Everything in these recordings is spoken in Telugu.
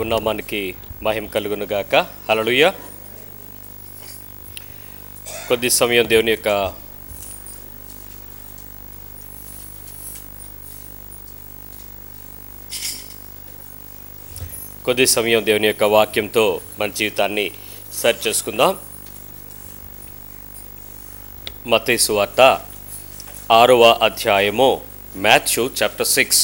నామానికి మహిమ కలుగును గాక హల్లెలూయా కొద్ది సమయం దేవుని యొక్క కొద్ది సమయం దేవుని యొక్క వాక్యంతో మన జీవితాన్ని సరి చేసుకుందాం మతేసు వార్త ఆరవ అధ్యాయము మాథ్యూ చాప్టర్ సిక్స్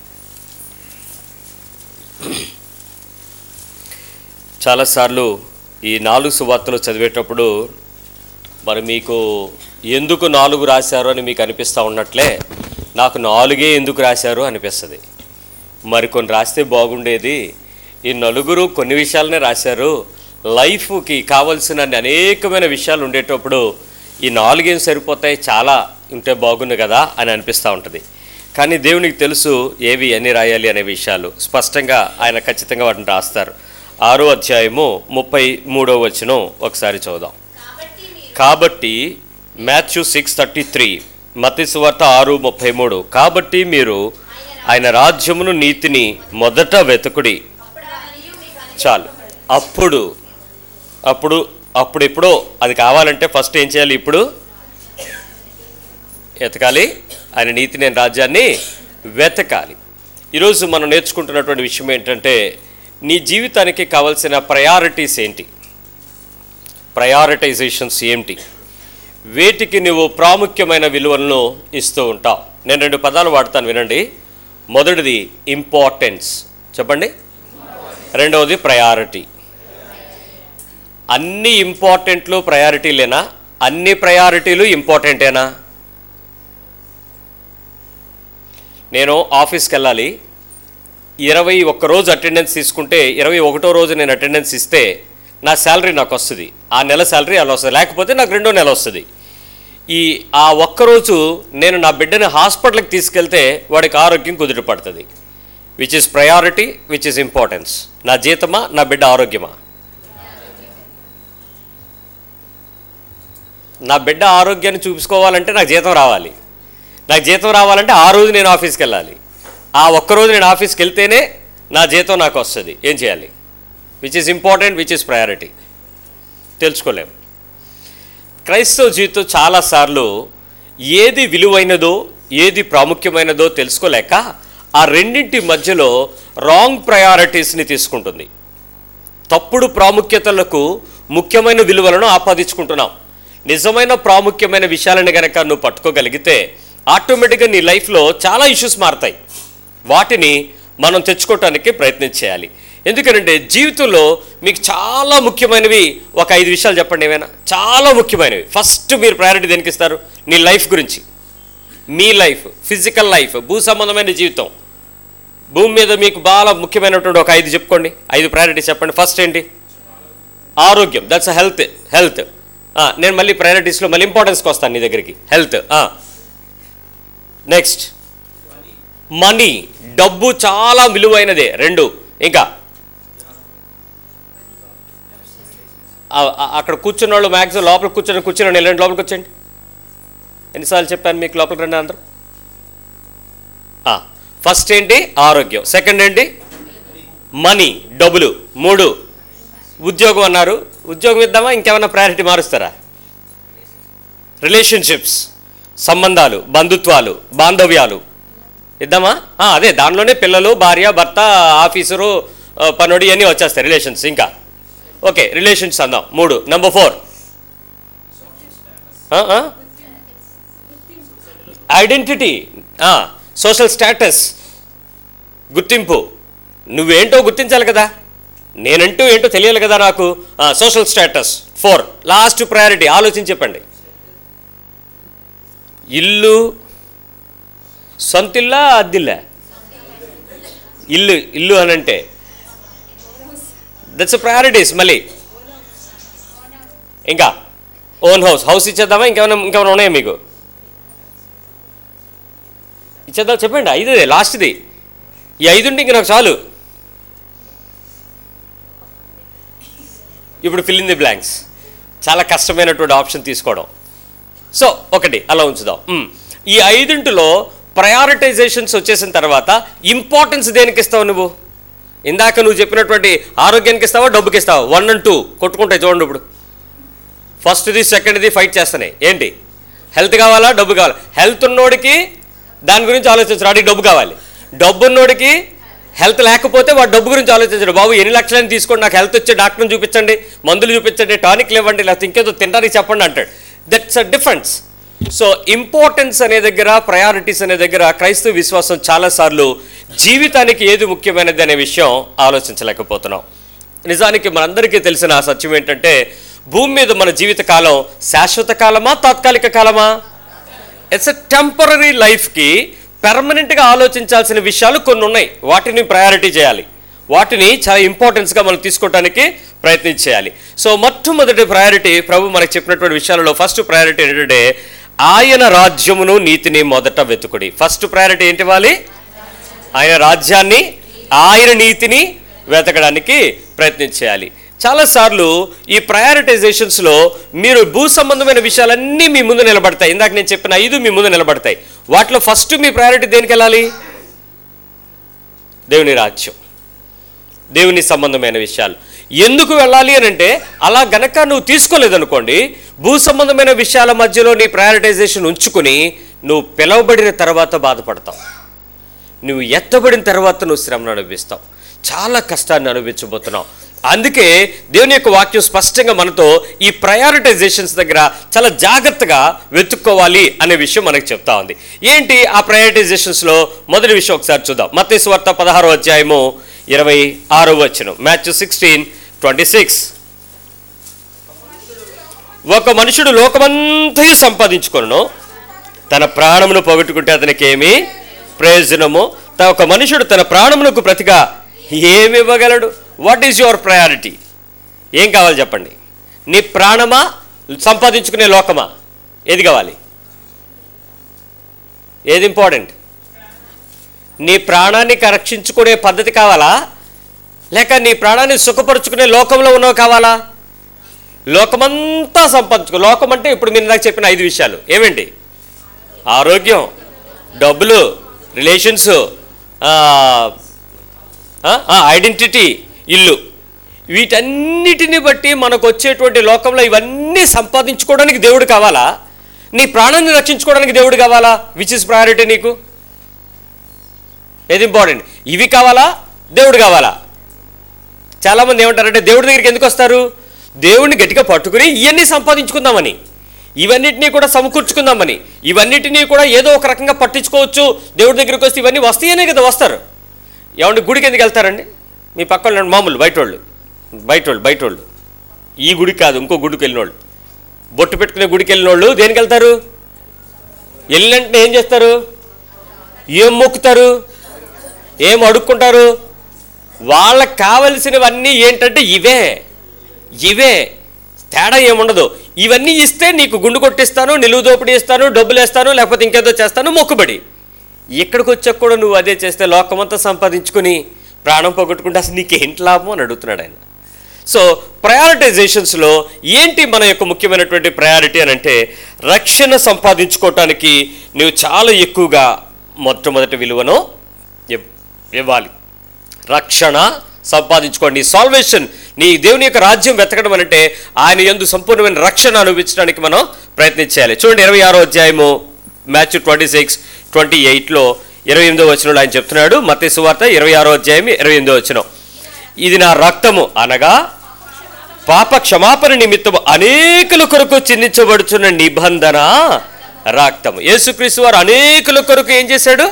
చాలాసార్లు ఈ నాలుగు సువార్తలు చదివేటప్పుడు మరి మీకు ఎందుకు నాలుగు రాశారు అని మీకు అనిపిస్తూ ఉన్నట్లే నాకు నాలుగే ఎందుకు రాశారు అనిపిస్తుంది మరి కొన్ని రాస్తే బాగుండేది ఈ నలుగురు కొన్ని విషయాలనే రాశారు లైఫ్కి కావలసిన అనేకమైన విషయాలు ఉండేటప్పుడు ఈ నాలుగేం సరిపోతాయి చాలా ఉంటే బాగుండు కదా అని అనిపిస్తూ ఉంటుంది కానీ దేవునికి తెలుసు ఏవి ఎన్ని రాయాలి అనే విషయాలు స్పష్టంగా ఆయన ఖచ్చితంగా వాటిని రాస్తారు ఆరో అధ్యాయము ముప్పై మూడో వచనం ఒకసారి చూద్దాం కాబట్టి మాథ్యూ సిక్స్ థర్టీ త్రీ మతిసువార్త ఆరు ముప్పై మూడు కాబట్టి మీరు ఆయన రాజ్యమును నీతిని మొదట వెతుకుడి చాలు అప్పుడు అప్పుడు అప్పుడు ఎప్పుడో అది కావాలంటే ఫస్ట్ ఏం చేయాలి ఇప్పుడు ఎతకాలి ఆయన నీతి నేను రాజ్యాన్ని వెతకాలి ఈరోజు మనం నేర్చుకుంటున్నటువంటి విషయం ఏంటంటే నీ జీవితానికి కావాల్సిన ప్రయారిటీస్ ఏంటి ప్రయారిటైజేషన్స్ ఏంటి వేటికి నువ్వు ప్రాముఖ్యమైన విలువలను ఇస్తూ ఉంటావు నేను రెండు పదాలు వాడతాను వినండి మొదటిది ఇంపార్టెన్స్ చెప్పండి రెండవది ప్రయారిటీ అన్ని ఇంపార్టెంట్లు ప్రయారిటీలేనా అన్ని ప్రయారిటీలు ఇంపార్టెంటేనా నేను ఆఫీస్కి వెళ్ళాలి ఇరవై ఒక్క రోజు అటెండెన్స్ తీసుకుంటే ఇరవై ఒకటో రోజు నేను అటెండెన్స్ ఇస్తే నా శాలరీ నాకు వస్తుంది ఆ నెల శాలరీ అలా వస్తుంది లేకపోతే నాకు రెండో నెల వస్తుంది ఈ ఆ ఒక్కరోజు నేను నా బిడ్డని హాస్పిటల్కి తీసుకెళ్తే వాడికి ఆరోగ్యం కుదుట పడుతుంది which is priority which is importance నా జీతమా నా బిడ్డ ఆరోగ్యమా నా బిడ్డ ఆరోగ్యాన్ని చూపించుకోవాలంటే నాకు జీతం రావాలి నాకు జీతం రావాలంటే ఆ రోజు నేను ఆఫీస్కి వెళ్ళాలి ఆ ఒక్కరోజు నేను ఆఫీస్కి వెళ్తేనే నా జీతం నాకు వస్తుంది ఏం చేయాలి which is important which is priority తెలుసుకోలేము క్రైస్తవ జీవితం చాలాసార్లు ఏది విలువైనదో ఏది ప్రాముఖ్యమైనదో తెలుసుకోలేక ఆ రెండింటి మధ్యలో రాంగ్ ప్రయారిటీస్ని తీసుకుంటుంది తప్పుడు ప్రాముఖ్యతలకు ముఖ్యమైన విలువలను ఆపాదించుకుంటున్నాం నిజమైన ప్రాముఖ్యమైన విషయాలను కనుక నువ్వు పట్టుకోగలిగితే ఆటోమేటిక్గా నీ లైఫ్లో చాలా ఇష్యూస్ మారుతాయి వాటిని మనం తెచ్చుకోవటానికి ప్రయత్నం చేయాలి ఎందుకంటే జీవితంలో మీకు చాలా ముఖ్యమైనవి ఒక ఐదు విషయాలు చెప్పండి ఏమైనా చాలా ముఖ్యమైనవి ఫస్ట్ మీరు ప్రయారిటీ దేనికి ఇస్తారు నీ లైఫ్ గురించి మీ లైఫ్ ఫిజికల్ లైఫ్ భూ సంబంధమైన జీవితం భూమి మీద మీకు బాగా ముఖ్యమైనటువంటి ఒక ఐదు చెప్పుకోండి ఐదు ప్రయారిటీస్ చెప్పండి ఫస్ట్ ఏంటి ఆరోగ్యం దట్స్ హెల్త్ హెల్త్ నేను మళ్ళీ ప్రయారిటీస్లో మళ్ళీ ఇంపార్టెన్స్కి వస్తాను నీ దగ్గరికి హెల్త్ నెక్స్ట్ మనీ డబ్బు చాలా విలువైనదే రెండు ఇంకా ఆ- ఆ- అక్కడ కూర్చున్న వాళ్ళు మ్యాక్సిమం లోపల కూర్చొని కూర్చొని వెళ్ళండి లోపలికి వచ్చండి ఎన్నిసార్లు చెప్పాను మీకు లోపలికి రండి అందరూ ఫస్ట్ ఏంటి ఆరోగ్యం సెకండ్ ఏంటి మనీ డబ్బులు మూడు ఉద్యోగం అన్నారు ఉద్యోగం ఇద్దామా ఇంకేమైనా ప్రయారిటీ మారుస్తారా రిలేషన్షిప్స్ సంబంధాలు బంధుత్వాలు బాంధవ్యాలు ఇద్దామా ఆ, అదే దానిలోనే పిల్లలు భార్య భర్త ఆఫీసరు ఆ, పనుడి అన్నీ వచ్చేస్తాయి రిలేషన్స్ ఇంకా ఓకే రిలేషన్స్ అందాం మూడు number four identity social status గుర్తింపు నువ్వేంటో గుర్తించాలి కదా నేనంటూ ఏంటో తెలియాలి కదా నాకు social status four last priority ఆలోచించి చెప్పండి ఇల్లు సొంతిల్లా అద్దిల్లా ఇల్లు ఇల్లు అని అంటే దట్స్ ప్రయారిటీస్ మళ్ళీ ఇంకా ఓన్ హౌస్ హౌస్ ఇచ్చేద్దామా ఇంకేమైనా ఇంకేమైనా ఉన్నాయా మీకు ఇచ్చేద్దాం చెప్పండి ఐదుదే లాస్ట్ది ఈ ఐదుంటే ఇంక నాకు చాలు ఇప్పుడు ఫిల్ ఇన్ ది బ్లాంక్స్ చాలా కష్టమైనటువంటి ఆప్షన్ తీసుకోవడం సో ఒకటి అలా ఉంచుదాం మ్. ఈ ఐదింటిలో ప్రయారిటైజేషన్స్ వచ్చేసిన తర్వాత ఇంపార్టెన్స్ దేనికి ఇస్తావు నువ్వు ఇందాక నువ్వు చెప్పినటువంటి ఆరోగ్యానికి ఇస్తావా డబ్బుకి ఇస్తావా వన్ అండ్ టూ కొట్టుకుంటాయి చూడండి ఇప్పుడు ఫస్ట్ది సెకండ్ది ఫైట్ చేస్తున్నాయి ఏంటి హెల్త్ కావాలా డబ్బు కావాలా హెల్త్ ఉన్నోడికి దాని గురించి ఆలోచించరు వాడికి డబ్బు కావాలి డబ్బు ఉన్నోడికి హెల్త్ లేకపోతే వాడు డబ్బు గురించి ఆలోచించడు బాబు ఎన్ని లక్షలని తీసుకోండి నాకు హెల్త్ వచ్చే డాక్టర్ని చూపించండి మందులు చూపించండి టానిక్లు ఇవ్వండి లేకపోతే ఇంకేదో తినడానికి చెప్పండి అంటాడు that's a difference so importance అనే దగ్గర ప్రయారిటీస్ అనే దగ్గర క్రైస్తవ విశ్వాసం చాలాసార్లు జీవితానికి ఏది ముఖ్యమైనది అనే విషయం ఆలోచించలేకపోతున్నాం నిజానికి మనందరికీ తెలిసిన ఆ సత్యం ఏంటంటే భూమి మీద మన జీవిత కాలం శాశ్వత కాలమా తాత్కాలిక కాలమా ఇట్స్ ఎ టెంపరీ లైఫ్కి పెర్మనెంట్గా ఆలోచించాల్సిన విషయాలు కొన్ని ఉన్నాయి వాటిని ప్రయారిటీ చేయాలి వాటిని చాలా ఇంపార్టెన్స్గా మనం తీసుకోవడానికి ప్రయత్నం చేయాలి సో మొట్టమొదటి ప్రయారిటీ ప్రభు మనకు చెప్పినటువంటి విషయాలలో ఫస్ట్ ప్రయారిటీ ఏంటంటే ఆయన రాజ్యమును నీతిని మొదట వెతుకుడి ఫస్ట్ ప్రయారిటీ ఏంటి ఇవ్వాలి ఆయన రాజ్యాన్ని ఆయన నీతిని వెతకడానికి ప్రయత్నం చేయాలి చాలాసార్లు ఈ ప్రయారిటైజేషన్స్లో మీరు భూ సంబంధమైన విషయాలన్నీ మీ ముందు నిలబడతాయి ఇందాక నేను చెప్పిన ఐదు మీ ముందు నిలబడతాయి వాటిలో ఫస్ట్ మీ ప్రయారిటీ దేనికి వెళ్ళాలి దేవుని రాజ్యం దేవుని సంబంధమైన విషయాలు ఎందుకు వెళ్ళాలి అని అంటే అలా గనక నువ్వు తీసుకోలేదనుకోండి భూ సంబంధమైన విషయాల మధ్యలో నీ ప్రయారిటైజేషన్ ఉంచుకుని నువ్వు పిలవబడిన తర్వాత బాధపడతావు నువ్వు ఎత్తబడిన తర్వాత నువ్వు శ్రమను అనుభవిస్తావు చాలా కష్టాన్ని అనుభవించబోతున్నావు అందుకే దేవుని యొక్క వాక్యం స్పష్టంగా మనతో ఈ ప్రయారిటైజేషన్స్ దగ్గర చాలా జాగ్రత్తగా వెతుక్కోవాలి అనే విషయం మనకు చెప్తా ఉంది ఏంటి ఆ ప్రయారిటైజేషన్స్లో మొదటి విషయం ఒకసారి చూద్దాం మత్తయి వార్త పదహారో అధ్యాయము ఇరవై ఆరో వచ్చిన మ్యాచ్ సిక్స్టీన్ ట్వంటీ సిక్స్ ఒక మనుషుడు లోకమంతయు సంపాదించుకొను తన ప్రాణమును పోగొట్టుకుంటే అతనికి ఏమి ప్రయోజనము త- ఒక మనుషుడు తన ప్రాణమునకు ప్రతిగా ఏమి ఇవ్వగలడు వాట్ ఈజ్ యువర్ ప్రయారిటీ ఏం కావాలి చెప్పండి నీ ప్రాణమా సంపాదించుకునే లోకమా ఏది కావాలి ఏది ఇంపార్టెంట్ నీ ప్రాణాన్ని రక్షించుకునే పద్ధతి కావాలా లేక నీ ప్రాణాన్ని సుఖపరుచుకునే లోకంలో ఉన్నవి కావాలా లోకమంతా సంపాదించుకో లోకం అంటే ఇప్పుడు మీరు నాకు చెప్పిన ఐదు విషయాలు ఏమేంటి ఆరోగ్యం డబ్బులు రిలేషన్స్ ఐడెంటిటీ ఇల్లు వీటన్నిటిని బట్టి మనకు వచ్చేటువంటి లోకంలో ఇవన్నీ సంపాదించుకోవడానికి దేవుడు కావాలా నీ ప్రాణాన్ని రక్షించుకోవడానికి దేవుడు కావాలా విచ్ ఇస్ ప్రయారిటీ నీకు ఏది ఇంపార్టెంట్ ఇవి కావాలా దేవుడు కావాలా చాలామంది ఏమంటారంటే దేవుడి దగ్గరికి ఎందుకు వస్తారు దేవుడిని గట్టిగా పట్టుకుని ఇవన్నీ సంపాదించుకుందామని ఇవన్నిటినీ కూడా సమకూర్చుకుందామని ఇవన్నిటినీ కూడా ఏదో ఒక రకంగా పట్టించుకోవచ్చు దేవుడి దగ్గరికి వస్తే ఇవన్నీ వస్తాయనే కదా వస్తారు ఏమంటే గుడికి ఎందుకు వెళ్తారండి మీ పక్క వాళ్ళు మామూలు బయట వాళ్ళు బయట వాళ్ళు బయట వాళ్ళు ఈ గుడికి కాదు ఇంకో గుడికి వెళ్ళిన వాళ్ళు బొట్టు పెట్టుకునే గుడికి వెళ్ళిన వాళ్ళు దేనికి వెళ్తారు వెళ్ళినంటే ఏం చేస్తారు ఏం మొక్కుతారు ఏం అడుక్కుంటారు వాళ్ళకి కావలసినవన్నీ ఏంటంటే ఇవే ఇవే తేడా ఏముండదు ఇవన్నీ ఇస్తే నీకు గుండు కొట్టిస్తాను నిలువు దోపిడీ ఇస్తాను డబ్బులు వేస్తాను లేకపోతే ఇంకేదో చేస్తాను మొక్కుబడి ఇక్కడికి వచ్చాక కూడా నువ్వు అదే చేస్తే లోకమంతా సంపాదించుకుని ప్రాణం పోగొట్టుకుంటే అసలు నీకేంటి లాభం అని అడుగుతున్నాడు ఆయన సో ప్రయారిటైజేషన్స్లో ఏంటి మన యొక్క ముఖ్యమైనటువంటి ప్రయారిటీ అని అంటే రక్షణ సంపాదించుకోవటానికి నువ్వు చాలా ఎక్కువగా మొట్టమొదటి విలువను ఇవ్- ఇవ్వాలి రక్షణ సంపాదించుకోండి సాల్వేషన్ నీ దేవుని యొక్క రాజ్యం వెతకడం అంటే ఆయన ఎందు సంపూర్ణమైన రక్షణ అనుభవించడానికి మనం ప్రయత్నించాలి చూడండి ఇరవై ఆరో అధ్యాయము మ్యాచ్ ట్వంటీ సిక్స్ ట్వంటీ ఎయిట్లో ఇరవై ఎనిమిదో వచనంలో ఆయన చెప్తున్నాడు మత సువార్త ఇరవై ఆరో అధ్యాయం ఇరవై ఎనిమిదో వచనం ఇది నా రక్తము అనగా పాప క్షమాపణ నిమిత్తము అనేకుల కొరకు చిందించబడుచున్న నిబంధన రక్తము యేసుక్రీస్తు వారు అనేకుల కొరకు ఏం చేశాడు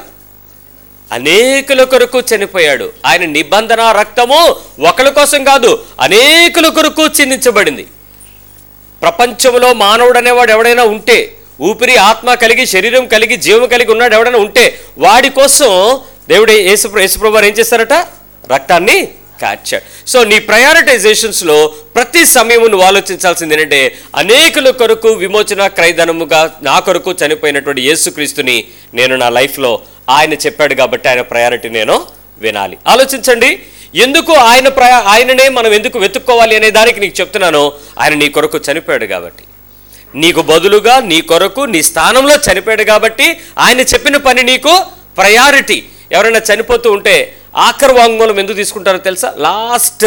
అనేకుల కొరకు చనిపోయాడు ఆయన నిబంధన రక్తము ఒకరి కోసం కాదు అనేకుల కొరకు చిందించబడింది ప్రపంచంలో మానవుడు అనేవాడు ఎవడైనా ఉంటే ఊపిరి ఆత్మ కలిగి శరీరం కలిగి జీవం కలిగి ఉన్నాడు ఎవడైనా ఉంటే వాడి కోసం దేవుడు యేసు యేసుప్రభు వారు ఏం చేస్తారట రక్తాన్ని కార్చాడు సో నీ ప్రయారిటైజేషన్స్లో ప్రతి సమయం నువ్వు ఆలోచించాల్సింది ఏంటంటే అనేకుల కొరకు విమోచన క్రైదనముగా నా కొరకు చనిపోయినటువంటి యేసుక్రీస్తుని నేను నా లైఫ్లో ఆయన చెప్పాడు కాబట్టి ఆయన ప్రయారిటీ నేను వినాలి ఆలోచించండి ఎందుకు ఆయన ప్రయా ఆయననే మనం ఎందుకు వెతుక్కోవాలి అనే దానికి నీకు చెప్తున్నాను ఆయన నీ కొరకు చనిపోయాడు కాబట్టి నీకు బదులుగా నీ కొరకు నీ స్థానంలో చనిపోయాడు కాబట్టి ఆయన చెప్పిన పని నీకు ప్రయారిటీ ఎవరైనా చనిపోతూ ఉంటే ఆఖరి వాంగ్మూలం ఎందుకు తీసుకుంటారో తెలుసా లాస్ట్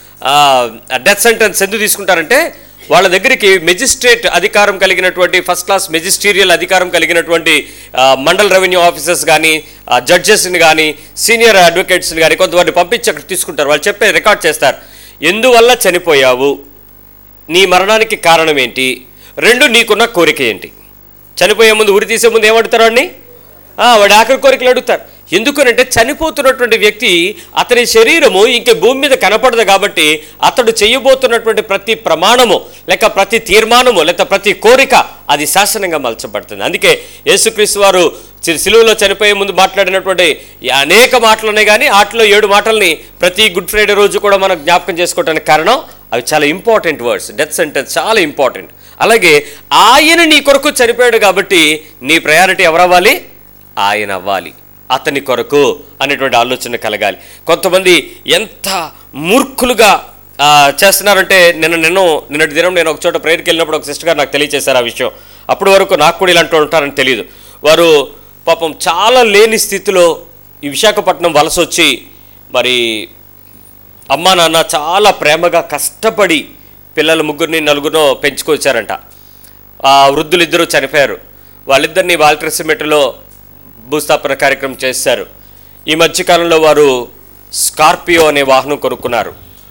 డెత్ సెంటెన్స్ ఎందుకు తీసుకుంటారంటే వాళ్ళ దగ్గరికి మెజిస్ట్రేట్ అధికారం కలిగినటువంటి ఫస్ట్ క్లాస్ మెజిస్టీరియల్ అధికారం కలిగినటువంటి ఆ, మండల్ రెవెన్యూ ఆఫీసర్స్ కానీ జడ్జెస్ని కానీ సీనియర్ అడ్వకేట్స్ని కానీ కొంతమంది పంపించి అక్కడ తీసుకుంటారు వాళ్ళు చెప్పే రికార్డ్ చేస్తారు ఎందువల్ల చనిపోయావు నీ మరణానికి కారణం ఏంటి రెండు నీకున్న కోరిక ఏంటి చనిపోయే ముందు ఉరి తీసే ముందు ఏమడుతారు వాడిని ఆ, వాడి ఆఖరి కోరికలు అడుగుతారు ఎందుకనంటే చనిపోతున్నటువంటి వ్యక్తి అతని శరీరము ఇంక భూమి మీద కనపడదు కాబట్టి అతడు చేయబోతున్నటువంటి ప్రతి ప్రమాణము లేక ప్రతి తీర్మానము లేక ప్రతి కోరిక అది శాసనంగా మలచబడుతుంది అందుకే యేసుక్రీస్తు వారు సి- సిలువలో చనిపోయే ముందు మాట్లాడినటువంటి ఈ అనేక మాటలు ఉన్నాయి కానీ వాటిలో ఏడు మాటల్ని ప్రతి గుడ్ ఫ్రైడే రోజు కూడా మనం జ్ఞాపకం చేసుకోవడానికి కారణం అవి చాలా ఇంపార్టెంట్ వర్డ్స్ డెత్ సెంటెన్స్ చాలా ఇంపార్టెంట్ అలాగే ఆయన నీ కొరకు చనిపోయాడు కాబట్టి నీ ప్రయారిటీ ఎవరవ్వాలి ఆయన అవ్వాలి అతని కొరకు అనేటువంటి ఆలోచన కలగాలి కొంతమంది ఎంత మూర్ఖులుగా ఆ, చేస్తున్నారంటే నిన్న నిన్న నిన్నటి దినం నేను ఒక చోట ప్రేయర్కి వెళ్ళినప్పుడు ఒక సిస్టర్ గారు నాకు తెలియచేశారు ఆ విషయం అప్పటి వరకు నాకు కూడా ఇలాంటి వాళ్ళు ఉంటారని తెలియదు వారు పాపం చాలా లేని స్థితిలో ఈ విశాఖపట్నం వలస వచ్చి మరి అమ్మా నాన్న చాలా ప్రేమగా కష్టపడి పిల్లల ముగ్గురిని నలుగురినో పెంచుకొచ్చారంట ఆ వృద్ధులు ఇద్దరు చనిపోయారు వాళ్ళిద్దరిని వాల్టర్ సిమెట్రీలో భూస్థాపన కార్యక్రమం చేశారు ఈ మధ్యకాలంలో వారు స్కార్పియో అనే వాహనం కొనుక్కున్నారు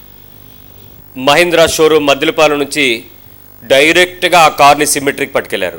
మహీంద్రా షోరూమ్ మద్దిలపాలెం నుంచి డైరెక్ట్గా ఆ కార్ని సిమెట్రీకి పట్టుకెళ్లారు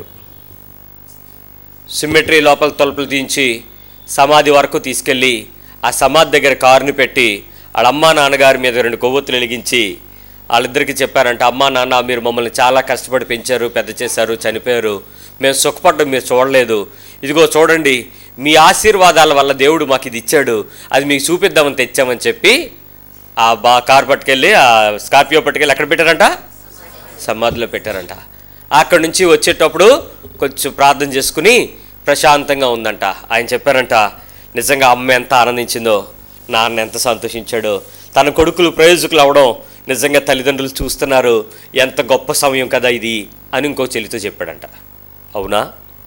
సిమెట్రీ లోపల తలుపులు తీయించి సమాధి వరకు తీసుకెళ్ళి ఆ సమాధి దగ్గర కారుని పెట్టి వాళ్ళ అమ్మా నాన్నగారి మీద రెండు కొవ్వొత్తులు వెలిగించి వాళ్ళిద్దరికి చెప్పారంట అమ్మా నాన్న మీరు మమ్మల్ని చాలా కష్టపడి పెంచారు పెద్ద చేశారు చనిపోయారు మేము సుఖపడ్డం మీరు చూడలేదు ఇదిగో చూడండి మీ ఆశీర్వాదాల వల్ల దేవుడు మాకు ఇది ఇచ్చాడు అది మీకు చూపిద్దామని తెచ్చామని చెప్పి ఆ బా కార్ పట్టుకెళ్ళి ఆ స్కార్పియో పట్టుకెళ్ళి ఎక్కడ పెట్టారంట సమాధిలో పెట్టారంట అక్కడి నుంచి వచ్చేటప్పుడు కొంచెం ప్రార్థన చేసుకుని ప్రశాంతంగా ఉందంట ఆయన చెప్పారంట నిజంగా అమ్మ ఎంత ఆనందించిందో నాన్న ఎంత సంతోషించాడో తన కొడుకులు ప్రయోజకులు అవడం నిజంగా తల్లిదండ్రులు చూస్తున్నారు ఎంత గొప్ప సమయం కదా ఇది అని ఇంకో చెల్లితో చెప్పాడంట అవునా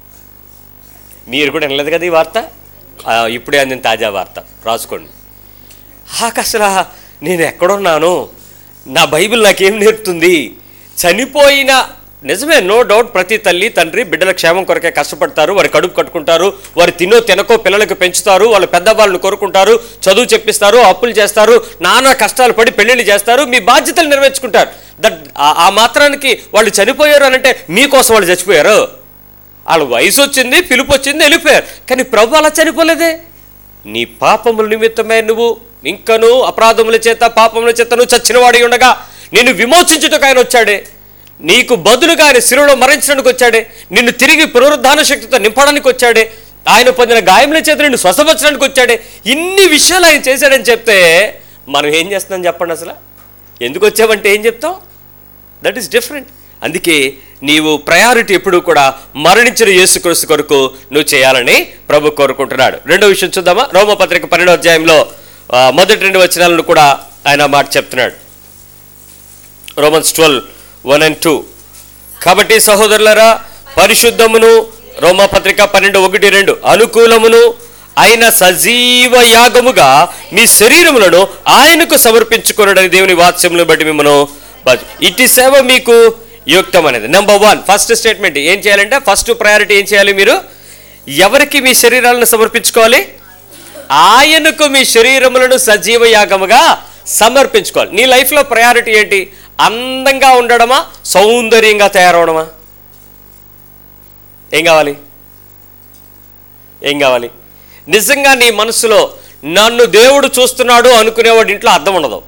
మీరు కూడా వినలేదు కదా ఈ వార్త ఆ, ఇప్పుడే అందిన తాజా వార్త రాసుకోండి నాకు అసలు నేను ఎక్కడున్నాను నా బైబిల్ నాకేం నేర్పుతుంది చనిపోయిన నిజమే నో డౌట్ ప్రతి తల్లి తండ్రి బిడ్డల క్షేమం కొరకే కష్టపడతారు వారి కడుపు కట్టుకుంటారు వారి తినో తినకో పిల్లలకు పెంచుతారు వాళ్ళ పెద్దవాళ్ళని కోరుకుంటారు చదువు చెప్పిస్తారు అప్పులు చేస్తారు నానా కష్టాలు పడి పెళ్ళిళ్ళు చేస్తారు మీ బాధ్యతలు నెరవేర్చుకుంటారు దట్ ఆ- ఆ మాత్రానికి వాళ్ళు చనిపోయారు అనంటే మీకోసం వాళ్ళు చచ్చిపోయారు వాళ్ళ వయసు వచ్చింది పిలుపు వచ్చింది వెళ్ళిపోయారు కానీ ప్రభు అలా చనిపోలేదే నీ పాపముల నిమిత్తమే నువ్వు ఇంకను అపరాధముల చేత పాపముల చేత నువ్వు చచ్చినవాడి ఉండగా నిన్ను విమోచించుటకు ఆయన వచ్చాడే నీకు బదులుగా ఆయన శిలువలో మరణించడానికి వచ్చాడే నిన్ను తిరిగి పునరుద్ధాన శక్తితో నింపడానికి వచ్చాడే ఆయన పొందిన గాయముల చేత నిన్ను స్వసపరచడానికి వచ్చాడే ఇన్ని విషయాలు ఆయన చేశాడని చెప్తే మనం ఏం చేస్తున్నాం చెప్పండి అసలు ఎందుకు వచ్చావంటే ఏం చెప్తాం దట్ ఈస్ డిఫరెంట్ అందుకే నీవు ప్రయారిటీ ఎప్పుడు కూడా మరణించిన యేసుక్రీస్తు కొరకు నువ్వు చేయాలని ప్రభు కోరుకుంటున్నాడు రెండో విషయం చూద్దామా రోమపత్రిక పన్నెండో అధ్యాయంలో ఆ, మొదటి రెండు వచనాలను కూడా ఆయన ఆ మాట చెప్తున్నాడు Romans twelve one and two కాబట్టి సహోదరులరా పరిశుద్ధమును రోమపత్రిక పన్నెండు ఒకటి రెండు అనుకూలమును అయిన సజీవ యాగముగా మీ శరీరములను ఆయనకు సమర్పించుకున్నాడని దేవుని వాత్స్యములను బట్టి మిమ్మను ఇట్టి సేవ మీకు యుక్తం అనేది నెంబర్ వన్ ఫస్ట్ స్టేట్మెంట్ ఏం చేయాలంటే ఫస్ట్ ప్రయారిటీ ఏం చేయాలి మీరు ఎవరికి మీ శరీరాలను సమర్పించుకోవాలి ఆయనకు మీ శరీరములను సజీవ యాగముగా సమర్పించుకోవాలి నీ లైఫ్లో ప్రయారిటీ ఏంటి అందంగా ఉండడమా సౌందర్యంగా తయారవడమా ఏం కావాలి ఏం కావాలి నిజంగా నీ మనసులో నన్ను దేవుడు చూస్తున్నాడు అనుకునేవాడి ఇంట్లో అర్థం ఉండదు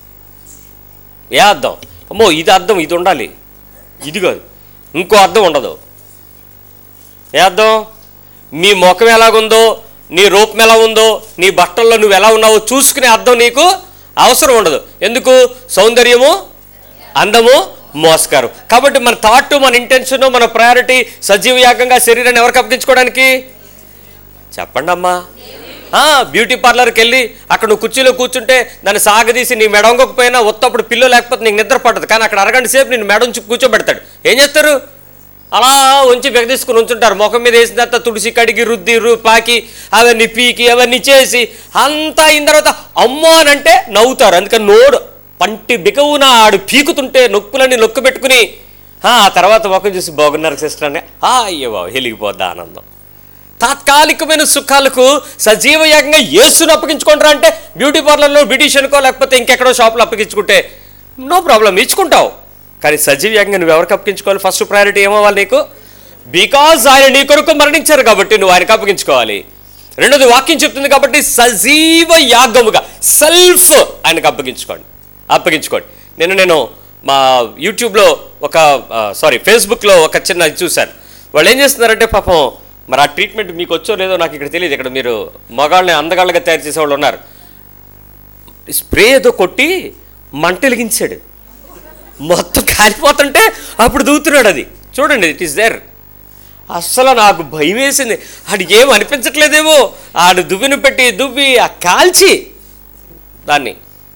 ఏ అర్థం అమ్మో ఇది అర్థం ఇది ఉండాలి ఇది కాదు ఇంకో అర్థం ఉండదు ఏ అర్థం మీ ముఖం ఎలాగుందో నీ రూపం ఎలా ఉందో నీ బట్టల్లో నువ్వు ఎలా ఉన్నావో చూసుకునే అర్థం నీకు అవసరం ఉండదు ఎందుకు సౌందర్యము అందము మోసకారం కాబట్టి మన థాట్ మన ఇంటెన్షన్ మన ప్రయారిటీ సజీవ యాగంగా శరీరాన్ని ఎవరికి అప్పగించుకోవడానికి చెప్పండి అమ్మా ఆ, బ్యూటీ పార్లర్కి వెళ్ళి అక్కడ నువ్వు కుర్చీలో కూర్చుంటే దాన్ని సాగదీసి నీ మెడ వంగకపోయినా ఒత్తప్పుడు పిల్లో లేకపోతే నీకు నిద్ర పట్టదు కానీ అక్కడ అరగంట సేపు నేను మెడ ఉంచి కూర్చోబెడతాడు ఏం చేస్తారు అలా ఉంచి బెగదీసుకుని ఉంచుంటారు ముఖం మీద వేసిన తర్వాత తుడిసి కడిగి రుద్ది రు పాకి అవన్నీ పీకి అవన్నీ చేసి అంతా అయిన తర్వాత అమ్మో అని అంటే నవ్వుతారు అందుకని నోడు పంటి బిగవున ఆడు పీకుతుంటే నొక్కులని నొక్కు పెట్టుకుని ఆ ఆ తర్వాత ముఖం చూసి బాగున్నారు సిస్టర్ అని "ఆ, అయ్యో బాబు వెలిగిపోద్దా ఆనందం తాత్కాలికమైన సుఖాలకు సజీవయాగంగా యేసును అప్పగించుకుంటారా అంటే బ్యూటీ పార్లర్లో బ్యూటీషియన్కో లేకపోతే ఇంకెక్కడో షాప్లో అప్పగించుకుంటే నో ప్రాబ్లం ఇచ్చుకుంటావు కానీ సజీవయాగంగా నువ్వు ఎవరికి అప్పగించుకోవాలి ఫస్ట్ ప్రయారిటీ ఏమవ్వాలి నీకు బికాజ్ ఆయన నీ కొరకు మరణించారు కాబట్టి నువ్వు ఆయనకు అప్పగించుకోవాలి రెండోది వాక్యం చెప్తుంది కాబట్టి సజీవ యాగముగా సెల్ఫ్ ఆయనకు అప్పగించుకోండి అప్పగించుకోండి నేను నేను మా యూట్యూబ్లో ఒక సారీ ఫేస్బుక్లో ఒక చిన్న ఇది చూశాను వాళ్ళు ఏం చేస్తున్నారంటే పాపం మరి ఆ ట్రీట్మెంట్ మీకు వచ్చో లేదో నాకు ఇక్కడ తెలియదు ఇక్కడ మీరు మగాళ్ళని అందగాళ్ళగా తయారు చేసేవాళ్ళు ఉన్నారు స్ప్రే ఏదో కొట్టి మంట వెలిగించాడు మొత్తం కాలిపోతుంటే అప్పుడు దూతున్నాడు అది చూడండి ఇట్ ఈస్ దేర్ అస్సలు నాకు భయం వేసింది ఆడికి ఏం అనిపించట్లేదేమో ఆడు దువ్విని పెట్టి దువ్వి ఆ కాల్చి దాన్ని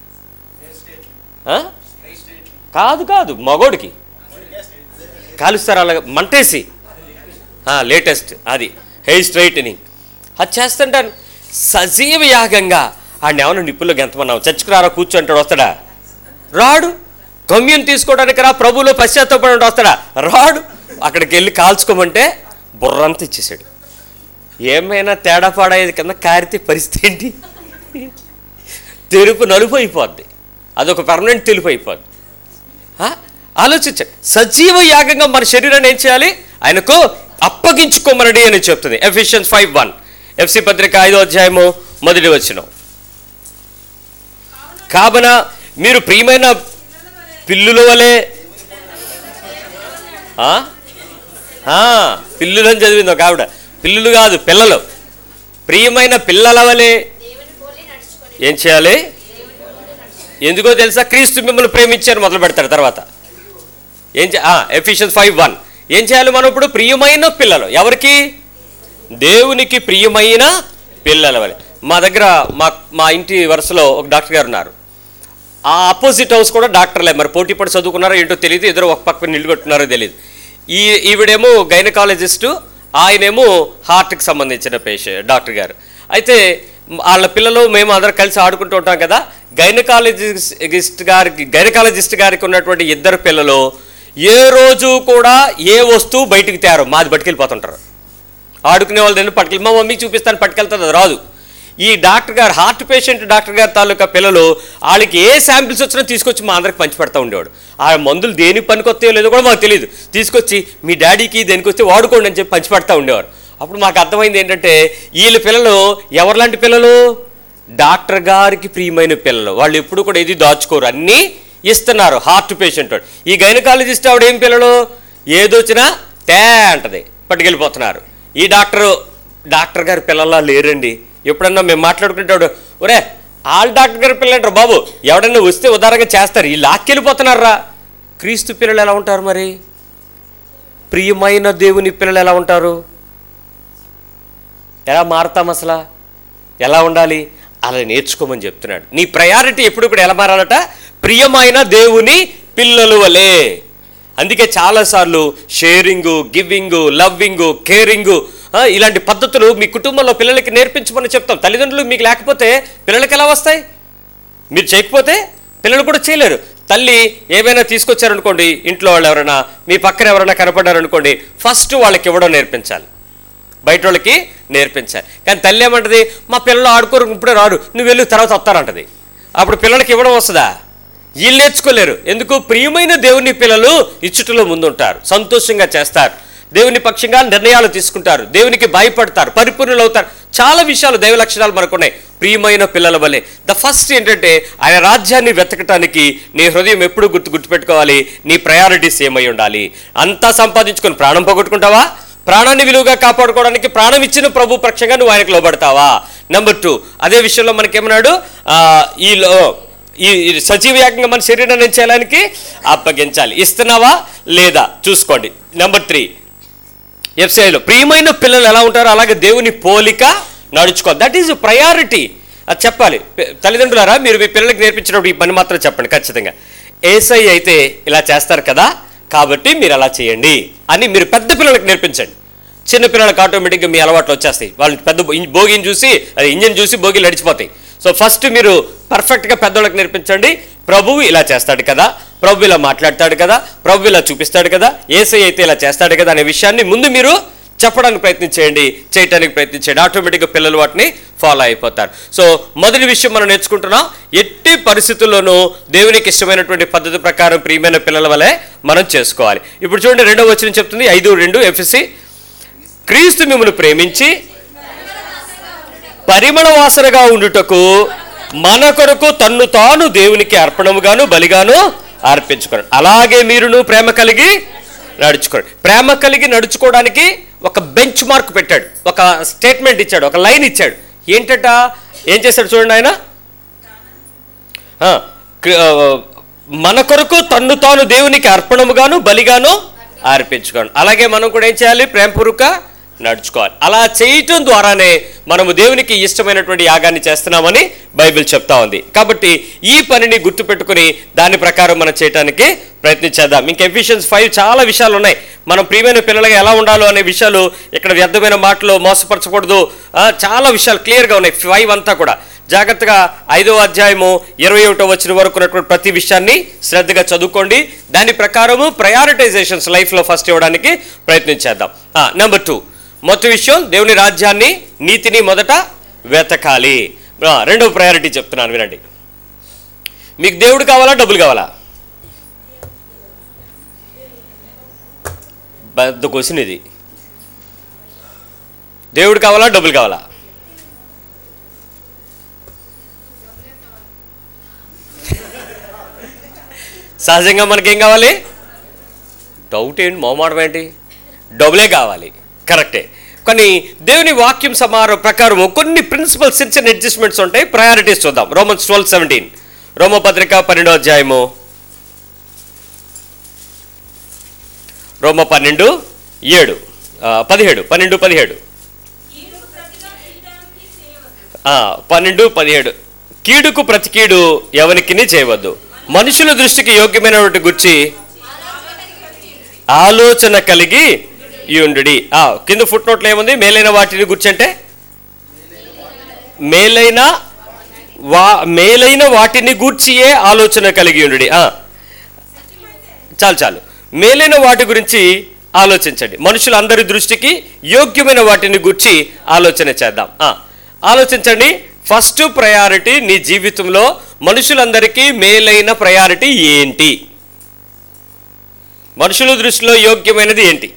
ఆ? కాదు కాదు మగోడికి కాలుస్తారు అలాగ మంటేసి లేటెస్ట్ అది హెయిర్ స్ట్రైటనింగ్ అది చేస్తుంటాను సజీవ యాగంగా ఆడిని ఏమన్నా నిప్పుల్లో గెంతమన్నావు చచ్చుకురారా కూర్చో అంటాడు వస్తాడా రాడు గమ్యం తీసుకోవడానికి రా ప్రభువులో పశ్చాత్తాపడి వస్తాడా రాడు అక్కడికి వెళ్ళి కాల్చుకోమంటే బుర్రంతా ఇచ్చేసాడు ఏమైనా తేడా పాడేది కింద కారితే పరిస్థితి ఏంటి తెలుపు నలుపు అయిపోద్ది అదొక పర్మనెంట్ తెలుపు అయిపోద్ది ఆ? ఆలోచించండి సజీవ యాగంగా మన శరీరాన్ని ఏం చేయాలి ఆయనకు అప్పగించుకోమనడి అని చెప్తుంది ఎఫిషియన్స్ ఫైవ్ వన్ ఎఫ్సి పత్రిక ఐదో అధ్యాయము మొదటి వచ్చిన కావున మీరు ప్రియమైన పిల్లుల వలె ఆ? ఆ, పిల్లులు అని చదివింది ఒక ఆవిడ పిల్లులు కాదు పిల్లలు ప్రియమైన పిల్లల వలె ఏం చేయాలి ఎందుకో తెలుసా క్రీస్తు మిమ్మల్ని ప్రేమించారు మొదలు పెడతారు తర్వాత ఏం చే ఎఫిషియన్స్ ఫైవ్ వన్ ఏం చేయాలి మనం ఇప్పుడు ప్రియమైన పిల్లలు ఎవరికి దేవునికి ప్రియమైన పిల్లల వలె మా దగ్గర మా మా ఇంటి వరుసలో ఒక డాక్టర్ గారు ఉన్నారు ఆ ఆపోజిట్ హౌస్ కూడా డాక్టర్లే మరి పోటీ పడి చదువుకున్నారో ఏంటో తెలియదు ఇద్దరు ఒక పక్క నిల్లు కొట్టున్నారో తెలియదు ఈ ఈవిడేమో గైనకాలజిస్టు ఆయనేమో హార్ట్కి సంబంధించిన పేషెంట్ డాక్టర్ గారు అయితే వాళ్ళ పిల్లలు మేము అందరం కలిసి ఆడుకుంటూ ఉంటాం కదా గైనకాలజిస్ట్ గారికి గైనకాలజిస్ట్ గారికి ఉన్నటువంటి ఇద్దరు పిల్లలు ఏ రోజు కూడా ఏ వస్తువు బయటికి తేరు మాది పట్టుకెళ్ళిపోతుంటారు ఆడుకునే వాళ్ళు నేను పట్టుకెళ్ళి మా మమ్మీకి చూపిస్తాను పట్టుకెళ్తుంది అది రాదు ఈ డాక్టర్ గారు హార్ట్ పేషెంట్ డాక్టర్ గారి తాలూకా పిల్లలు వాళ్ళకి ఏ శాంపిల్స్ వచ్చినా తీసుకొచ్చి మా అందరికి పంచి పెడతా ఉండేవాడు ఆ మందులు దేనికి పనికొస్తాయో లేదో కూడా మాకు తెలియదు తీసుకొచ్చి మీ డాడీకి దేనికి వస్తే వాడుకోండి అని చెప్పి పంచి పెడతా ఉండేవారు అప్పుడు మాకు అర్థమైంది ఏంటంటే వీళ్ళ పిల్లలు ఎవరిలాంటి పిల్లలు డాక్టర్ గారికి ప్రియమైన పిల్లలు వాళ్ళు ఎప్పుడు కూడా ఏది దాచుకోరు అన్నీ ఇస్తున్నారు హార్ట్ పేషెంట్ వాడు. ఈ గైనకాలజిస్ట్ ఆవిడ ఏం పిల్లలు ఏదొచ్చినా తే అంటది పట్టుకెళ్ళిపోతున్నారు ఈ డాక్టరు డాక్టర్ గారి పిల్లలా లేరండి ఎప్పుడన్నా మేము మాట్లాడుకుంటాడు ఒరే ఆల్ డాక్టర్ గారి పిల్లలంటారు బాబు ఎవడన్నా వస్తే ఉదారంగా చేస్తారు ఈ లాక్కెళ్ళిపోతున్నారా క్రీస్తు పిల్లలు ఎలా ఉంటారు మరి ప్రియమైన దేవుని పిల్లలు ఎలా ఉంటారు ఎలా మారుతాం అసలు ఎలా ఉండాలి అలా నేర్చుకోమని చెప్తున్నాడు నీ ప్రయారిటీ ఎప్పుడు కూడా ఎలా మారాలట ప్రియమైన దేవుని పిల్లలు వలే అందుకే చాలాసార్లు షేరింగు గివింగు లవ్వింగు కేరింగు ఇలాంటి పద్ధతులు మీ కుటుంబంలో పిల్లలకి నేర్పించమని చెప్తాం తల్లిదండ్రులు మీకు లేకపోతే పిల్లలకి ఎలా వస్తాయి మీరు చేయకపోతే పిల్లలు కూడా చేయలేరు తల్లి ఏమైనా తీసుకొచ్చారనుకోండి ఇంట్లో వాళ్ళు ఎవరైనా మీ పక్కన ఎవరైనా కనపడ్డారనుకోండి ఫస్ట్ వాళ్ళకి ఇవ్వడం నేర్పించాలి బయట వాళ్ళకి నేర్పించాలి కానీ తల్లి ఏమంటది మా పిల్లలు ఆడుకోరు ఇప్పుడే రారు నువ్వు వెళ్ళు తర్వాత వస్తారంటది అప్పుడు పిల్లలకి ఇవ్వడం వస్తుందా వీళ్ళు నేర్చుకోలేరు ఎందుకు ప్రియమైన దేవుని పిల్లలు ఇచ్చుటలో ముందుంటారు సంతోషంగా చేస్తారు దేవుని పక్షంగా నిర్ణయాలు తీసుకుంటారు దేవునికి భయపడతారు పరిపూర్ణులు అవుతారు చాలా విషయాలు దైవ లక్షణాలు మనకున్నాయి ప్రియమైన పిల్లల వలె ద ఫస్ట్ ఏంటంటే ఆయన రాజ్యాన్ని వెతకటానికి నీ హృదయం ఎప్పుడు గుర్తు గుర్తుపెట్టుకోవాలి నీ ప్రయారిటీస్ ఏమై ఉండాలి అంతా సంపాదించుకొని ప్రాణం పోగొట్టుకుంటావా ప్రాణాన్ని విలువగా కాపాడుకోవడానికి ప్రాణం ఇచ్చిన ప్రభు పక్షంగా నువ్వు ఆయనకు లోబడతావా నెంబర్ టూ అదే విషయంలో మనకేమన్నాడు ఆ, ఈ లో ఈ ఈ సజీవ యాగంగా మన శరీరాన్ని ఏం చేయడానికి అప్పగించాలి ఇస్తున్నావా లేదా చూసుకోండి నెంబర్ త్రీ ఎఫ్సిఐలో ప్రియమైన పిల్లలు ఎలా ఉంటారో అలాగే దేవుని పోలిక నడుచుకోవాలి దట్ ఈజ్ ప్రయారిటీ అది చెప్పాలి పి- తల్లిదండ్రులారా మీరు మీ పిల్లలకి నేర్పించినప్పుడు ఈ పని మాత్రం చెప్పండి ఖచ్చితంగా ఏసై అయితే ఇలా చేస్తారు కదా కాబట్టి మీరు అలా చేయండి అని మీరు పెద్ద పిల్లలకు నేర్పించండి చిన్న పిల్లలకు ఆటోమేటిక్గా మీ అలవాట్లు వచ్చేస్తాయి వాళ్ళు పెద్ద బో- బోగిని చూసి అది ఇంజిన్ చూసి బోగిలు నడిచిపోతాయి సో ఫస్ట్ మీరు పర్ఫెక్ట్గా పెద్దోళ్ళకి నేర్పించండి ప్రభువు ఇలా చేస్తాడు కదా ప్రభు ఇలా మాట్లాడతాడు కదా ప్రభు ఇలా చూపిస్తాడు కదా ఏసై అయితే ఇలా చేస్తాడు కదా అనే విషయాన్ని ముందు మీరు చెప్పడానికి ప్రయత్నించేయండి చేయటానికి ప్రయత్నించండి ఆటోమేటిక్గా పిల్లలు వాటిని ఫాలో అయిపోతారు సో మొదటి విషయం మనం నేర్చుకుంటున్నాం ఎట్టి పరిస్థితుల్లోనూ దేవునికి ఇష్టమైనటువంటి పద్ధతి ప్రకారం ప్రియమైన పిల్లల వలె మనం చేసుకోవాలి ఇప్పుడు చూడండి రెండో వచ్చిన చెప్తుంది ఐదు రెండు ఎఫ్ఎసి క్రీస్తు మిమ్మల్ని ప్రేమించి పరిమళ వాసనగా ఉండుటకు మన కొరకు తన్ను తాను దేవునికి అర్పణముగాను బలిగాను అర్పించుకోండి అలాగే మీరును ప్రేమ కలిగి నడుచుకోండి ప్రేమ కలిగి నడుచుకోవడానికి ఒక బెంచ్ మార్క్ పెట్టాడు ఒక స్టేట్మెంట్ ఇచ్చాడు ఒక లైన్ ఇచ్చాడు ఏంటట ఏం చేశాడు చూడండి ఆయన ఆ, క్రి- ఆ, మన కొరకు తన్ను తాను దేవునికి అర్పణముగాను బలిగాను అర్పించుకోండి అలాగే మనం కూడా ఏం చేయాలి ప్రేమపూర్వక నడుచుకోవాలి అలా చేయటం ద్వారానే మనము దేవునికి ఇష్టమైనటువంటి యాగాన్ని చేస్తున్నామని బైబిల్ చెప్తా ఉంది కాబట్టి ఈ పనిని గుర్తుపెట్టుకుని దాని ప్రకారం మనం చేయడానికి ప్రయత్నించేద్దాం ఇంకా ఎఫిషియన్స్ ఫైవ్ చాలా విషయాలు ఉన్నాయి మనం ప్రియమైన పిల్లలుగా ఎలా ఉండాలో అనే విషయాలు ఇక్కడ వ్యర్థమైన మాటలు మోసపరచకూడదు ఆ, చాలా విషయాలు క్లియర్గా ఉన్నాయి ఫైవ్ అంతా కూడా జాగ్రత్తగా ఐదో అధ్యాయము ఇరవై ఒకటో వచ్చిన వరకు ఉన్నటువంటి ప్రతి విషయాన్ని శ్రద్ధగా చదువుకోండి దాని ప్రకారము ప్రయారిటైజేషన్స్ లైఫ్లో ఫస్ట్ ఇవ్వడానికి ప్రయత్నించేద్దాం నెంబర్ టూ మొత్తం విషయం దేవుని రాజ్యాన్ని నీతిని మొదట వెతకాలి ఆ, రెండవ ప్రయారిటీ చెప్తున్నాను వినండి మీకు దేవుడు కావాలా డబ్బులు కావాలా పెద్ద క్వశ్చన్ ఇది దేవుడు కావాలా డబ్బులు కావాలా సహజంగా మనకేం కావాలి డౌట్ ఏంటి మొహమాటం ఏంటి డబ్బులే కావాలి కరెక్టే కానీ దేవుని వాక్యం సమారం ప్రకారం కొన్ని ప్రిన్సిపల్ చిన్న చిన్న అడ్జస్ట్మెంట్స్ ఉంటాయి ప్రయారిటీస్ చూద్దాం రోమన్స్ ట్వెల్వ్ సెవెంటీన్ రోమపత్రిక పన్నెండో అధ్యాయము రోమ పన్నెండు ఏడు ఆ, పదిహేడు పన్నెండు పదిహేడు కీడుకు ప్రతిగా చేయడానికి చేయవద్దు ఆ, పన్నెండు పదిహేడు కీడుకు ప్రతి కీడు ఎవరికి చేయవద్దు మనుషుల దృష్టికి యోగ్యమైనటువంటి గుర్చి ఆలోచన కలిగి యుండుడి ఆ, కింద ఫుట్ నోట్లో ఏముంది మేలైన వాటిని గుర్చి అంటే మేలైన వా మేలైన వాటిని గూర్చియే ఆలోచన కలిగి ఉండుడి ఆ. చాలు చాలు మేలైన వాటి గురించి ఆలోచించండి మనుషులందరి దృష్టికి యోగ్యమైన వాటిని గురించి ఆలోచన చేద్దాం ఆ, ఆలోచించండి ఫస్ట్ ప్రయారిటీ నీ జీవితంలో మనుషులందరికీ మేలైన ప్రయారిటీ ఏంటి మనుషుల దృష్టిలో యోగ్యమైనది ఏంటి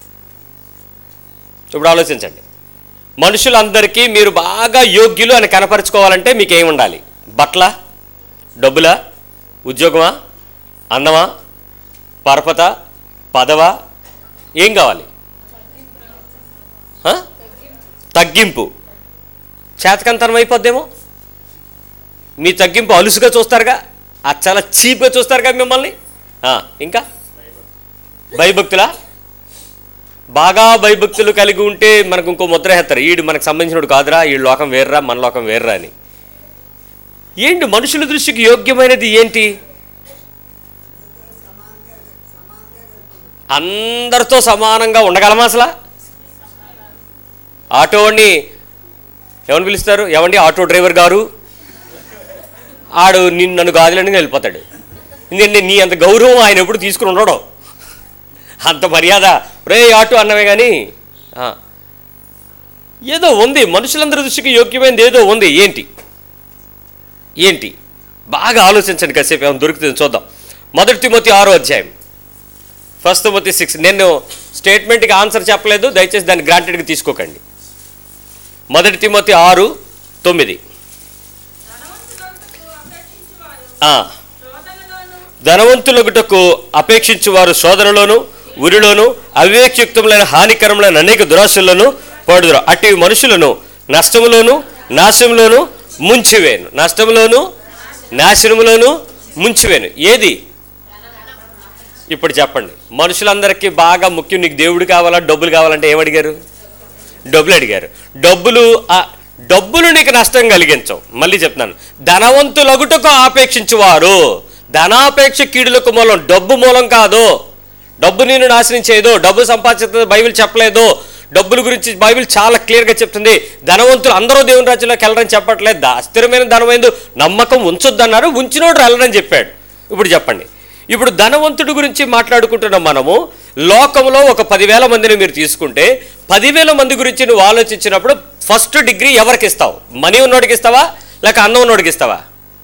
ఇప్పుడు ఆలోచించండి మనుషులందరికీ మీరు బాగా యోగ్యులు అని కనపరుచుకోవాలంటే మీకు ఏమి ఉండాలి బట్ల డబ్బులా ఉద్యోగమా అందమా పరపత పదవా ఏం కావాలి ఆ? తగ్గింపు చేతకంతనం అయిపోద్దేమో మీ తగ్గింపు అలుసుగా చూస్తారుగా అది చాలా చీప్గా చూస్తారుగా మిమ్మల్ని ఆ, ఇంకా భయభక్తులా బాగా భయభక్తులు కలిగి ఉంటే మనకు ఇంకో ముద్ర వేస్తారు ఈడు మనకు సంబంధించినడు కాదురా ఈ లోకం వేర్రా మన లోకం వేర్రా అని ఏంటి మనుషుల దృష్టికి యోగ్యమైనది ఏంటి అందరితో సమానంగా ఉండగలమా అసలు ఆటోని ఎవరిని పిలుస్తారు ఎవండి ఆటో డ్రైవర్ గారు ఆడు నిన్ను నన్ను గాజులని వెళ్ళిపోతాడు ఎందుకంటే నీ అంత గౌరవం ఆయన ఎప్పుడు తీసుకుని ఉండడు అంత మర్యాద రే ఆటో అన్నవే కానీ ఆ. ఏదో ఉంది మనుషులందరి దృష్టికి యోగ్యమైనది ఏదో ఉంది ఏంటి ఏంటి బాగా ఆలోచించండి కాసేపు ఏమైనా దొరుకుతుంది చూద్దాం మొదటి తిమోతి ఆరో అధ్యాయం ఫస్ట్ తిమోతి సిక్స్ నేను స్టేట్మెంట్కి ఆన్సర్ చెప్పలేదు దయచేసి దాన్ని గ్రాంటెడ్గా తీసుకోకండి మొదటి తిమోతి ఆరు తొమ్మిది ధనవంతులకు అపేక్షించు వారు ధనవంతులగుటకు అపేక్షించు వారు శోధనలోను శోధనలోను ఉరిలోను అవివేకయుక్తములైన హానికరములైన అనేక దురాశల్లోను పడుదురు అట్టి మనుషులను నష్టములోను నాశనములోను ముంచివేను నష్టములోను నాశనములోను ముంచివేను ఏది ఇప్పుడు చెప్పండి మనుషులందరికీ బాగా ముఖ్యం నీకు దేవుడు కావాలా డబ్బులు కావాలంటే ఏమడిగారు డబ్బులు అడిగారు డబ్బులు ఆ, డబ్బులు నీకు నష్టం కలిగించవు మళ్ళీ చెప్తున్నాను ధనవంతులగుటకు ఆపేక్షించువారు ధనాపేక్ష కీడులకు మూలం డబ్బు మూలం కాదు డబ్బు నేను నాశనం చేయదు డబ్బు సంపాదించదు బైబిల్ చెప్పలేదు డబ్బుల గురించి బైబిల్ చాలా క్లియర్గా చెప్తుంది ధనవంతులు అందరూ దేవుని రాజ్యంలోకి వెళ్ళరని చెప్పట్లేదు దా- స్థిరమైన ధనమైందు నమ్మకం ఉంచొద్దన్నారు ఉంచినోడు వెళ్ళరని చెప్పాడు ఇప్పుడు చెప్పండి ఇప్పుడు ధనవంతుడి గురించి మాట్లాడుకుంటున్న మనము లోకంలో ఒక పదివేల మందిని మీరు తీసుకుంటే పదివేల మంది గురించి నువ్వు ఆలోచించినప్పుడు ఫస్ట్ డిగ్రీ ఎవరికి ఇస్తావు మనీ ఉన్నోడికి ఇస్తావా లేక అన్నం ఉన్నోడికి ఇస్తావా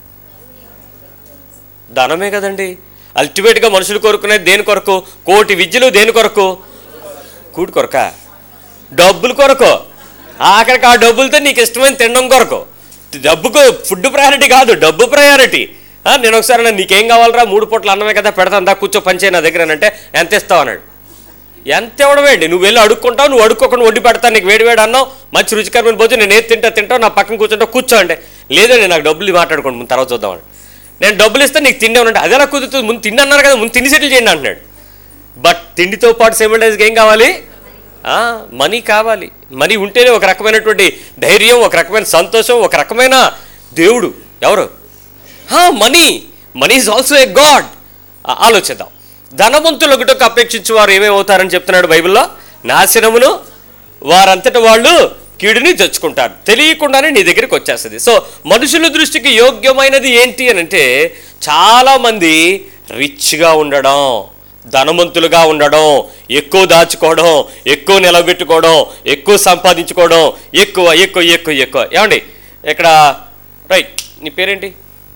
ధనమే కదండి అల్టిమేట్గా మనుషులు కోరుకునేది దేని కొరకు కోటి విద్యలు దేని కొరకు కూటి కొరక డబ్బులు కొరకు ఆఖరికి ఆ డబ్బులతో నీకు ఇష్టమైన తినడం కొరకు డబ్బుకు ఫుడ్ ప్రయారిటీ కాదు డబ్బు ప్రయారిటీ నేను ఒకసారి అన్నా, నీకేం కావాలరా మూడు పూట్ల అన్నమే కదా పెడతాను దా కూర్చో పంచే నా దగ్గర అంటే ఎంత ఇస్తావు అన్నాడు ఎంత ఇవ్వడమేంటి నువ్వు వెళ్ళి అడుక్కుంటావు నువ్వు అడుక్కోకుండా వండి పెడతాను నీకు వేడి వేడి అన్నావు మంచి రుచికరమైన భోజనం నేను ఏది తింటా తింటావు నా పక్కన కూర్చుంటా కూర్చో అంటే లేదండి నాకు డబ్బులు మాట్లాడుకోండి ముందు తర్వాత చూద్దామని నేను డబ్బులు ఇస్తే నీకు తిండి అంటే అదే నాకు కుదురుతుంది ముందు తిండి అన్నారు కదా ముందు తిండి సెటిల్ చేయండి అంటున్నాడు బట్ తిండితో పాటు సెమిటైజ్కి ఏం కావాలి ఆ, మనీ కావాలి మనీ ఉంటేనే ఒక రకమైనటువంటి ధైర్యం ఒక రకమైన సంతోషం ఒక రకమైన దేవుడు ఎవరు money money is also a God ఆలోచిద్దాం ధనవంతులకు అపేక్షించి వారు ఏమేమవుతారని చెప్తున్నాడు బైబిల్లో నాశనమును వారంతట వాళ్ళు కీడుని తెచ్చుకుంటారు తెలియకుండానే నీ దగ్గరికి వచ్చేస్తుంది సో మనుషుల దృష్టికి యోగ్యమైనది ఏంటి అని అంటే చాలామంది రిచ్గా ఉండడం ధనవంతులుగా ఉండడం ఎక్కువ దాచుకోవడం ఎక్కువ నిలబెట్టుకోవడం ఎక్కువ సంపాదించుకోవడం ఎక్కువ ఎక్కువ ఎక్కువ ఎక్కువ ఏమండి ఇక్కడ రైట్ నీ పేరేంటి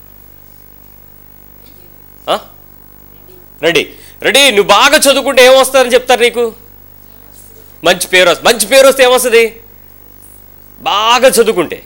ఆ? రెడీ రెడీ నువ్వు బాగా చదువుకుంటే ఏమొస్తుందని చెప్తారు నీకు మంచి పేరు వస్తుంది మంచి పేరు వస్తే ఏమొస్తుంది బాగా చదువుకుంటే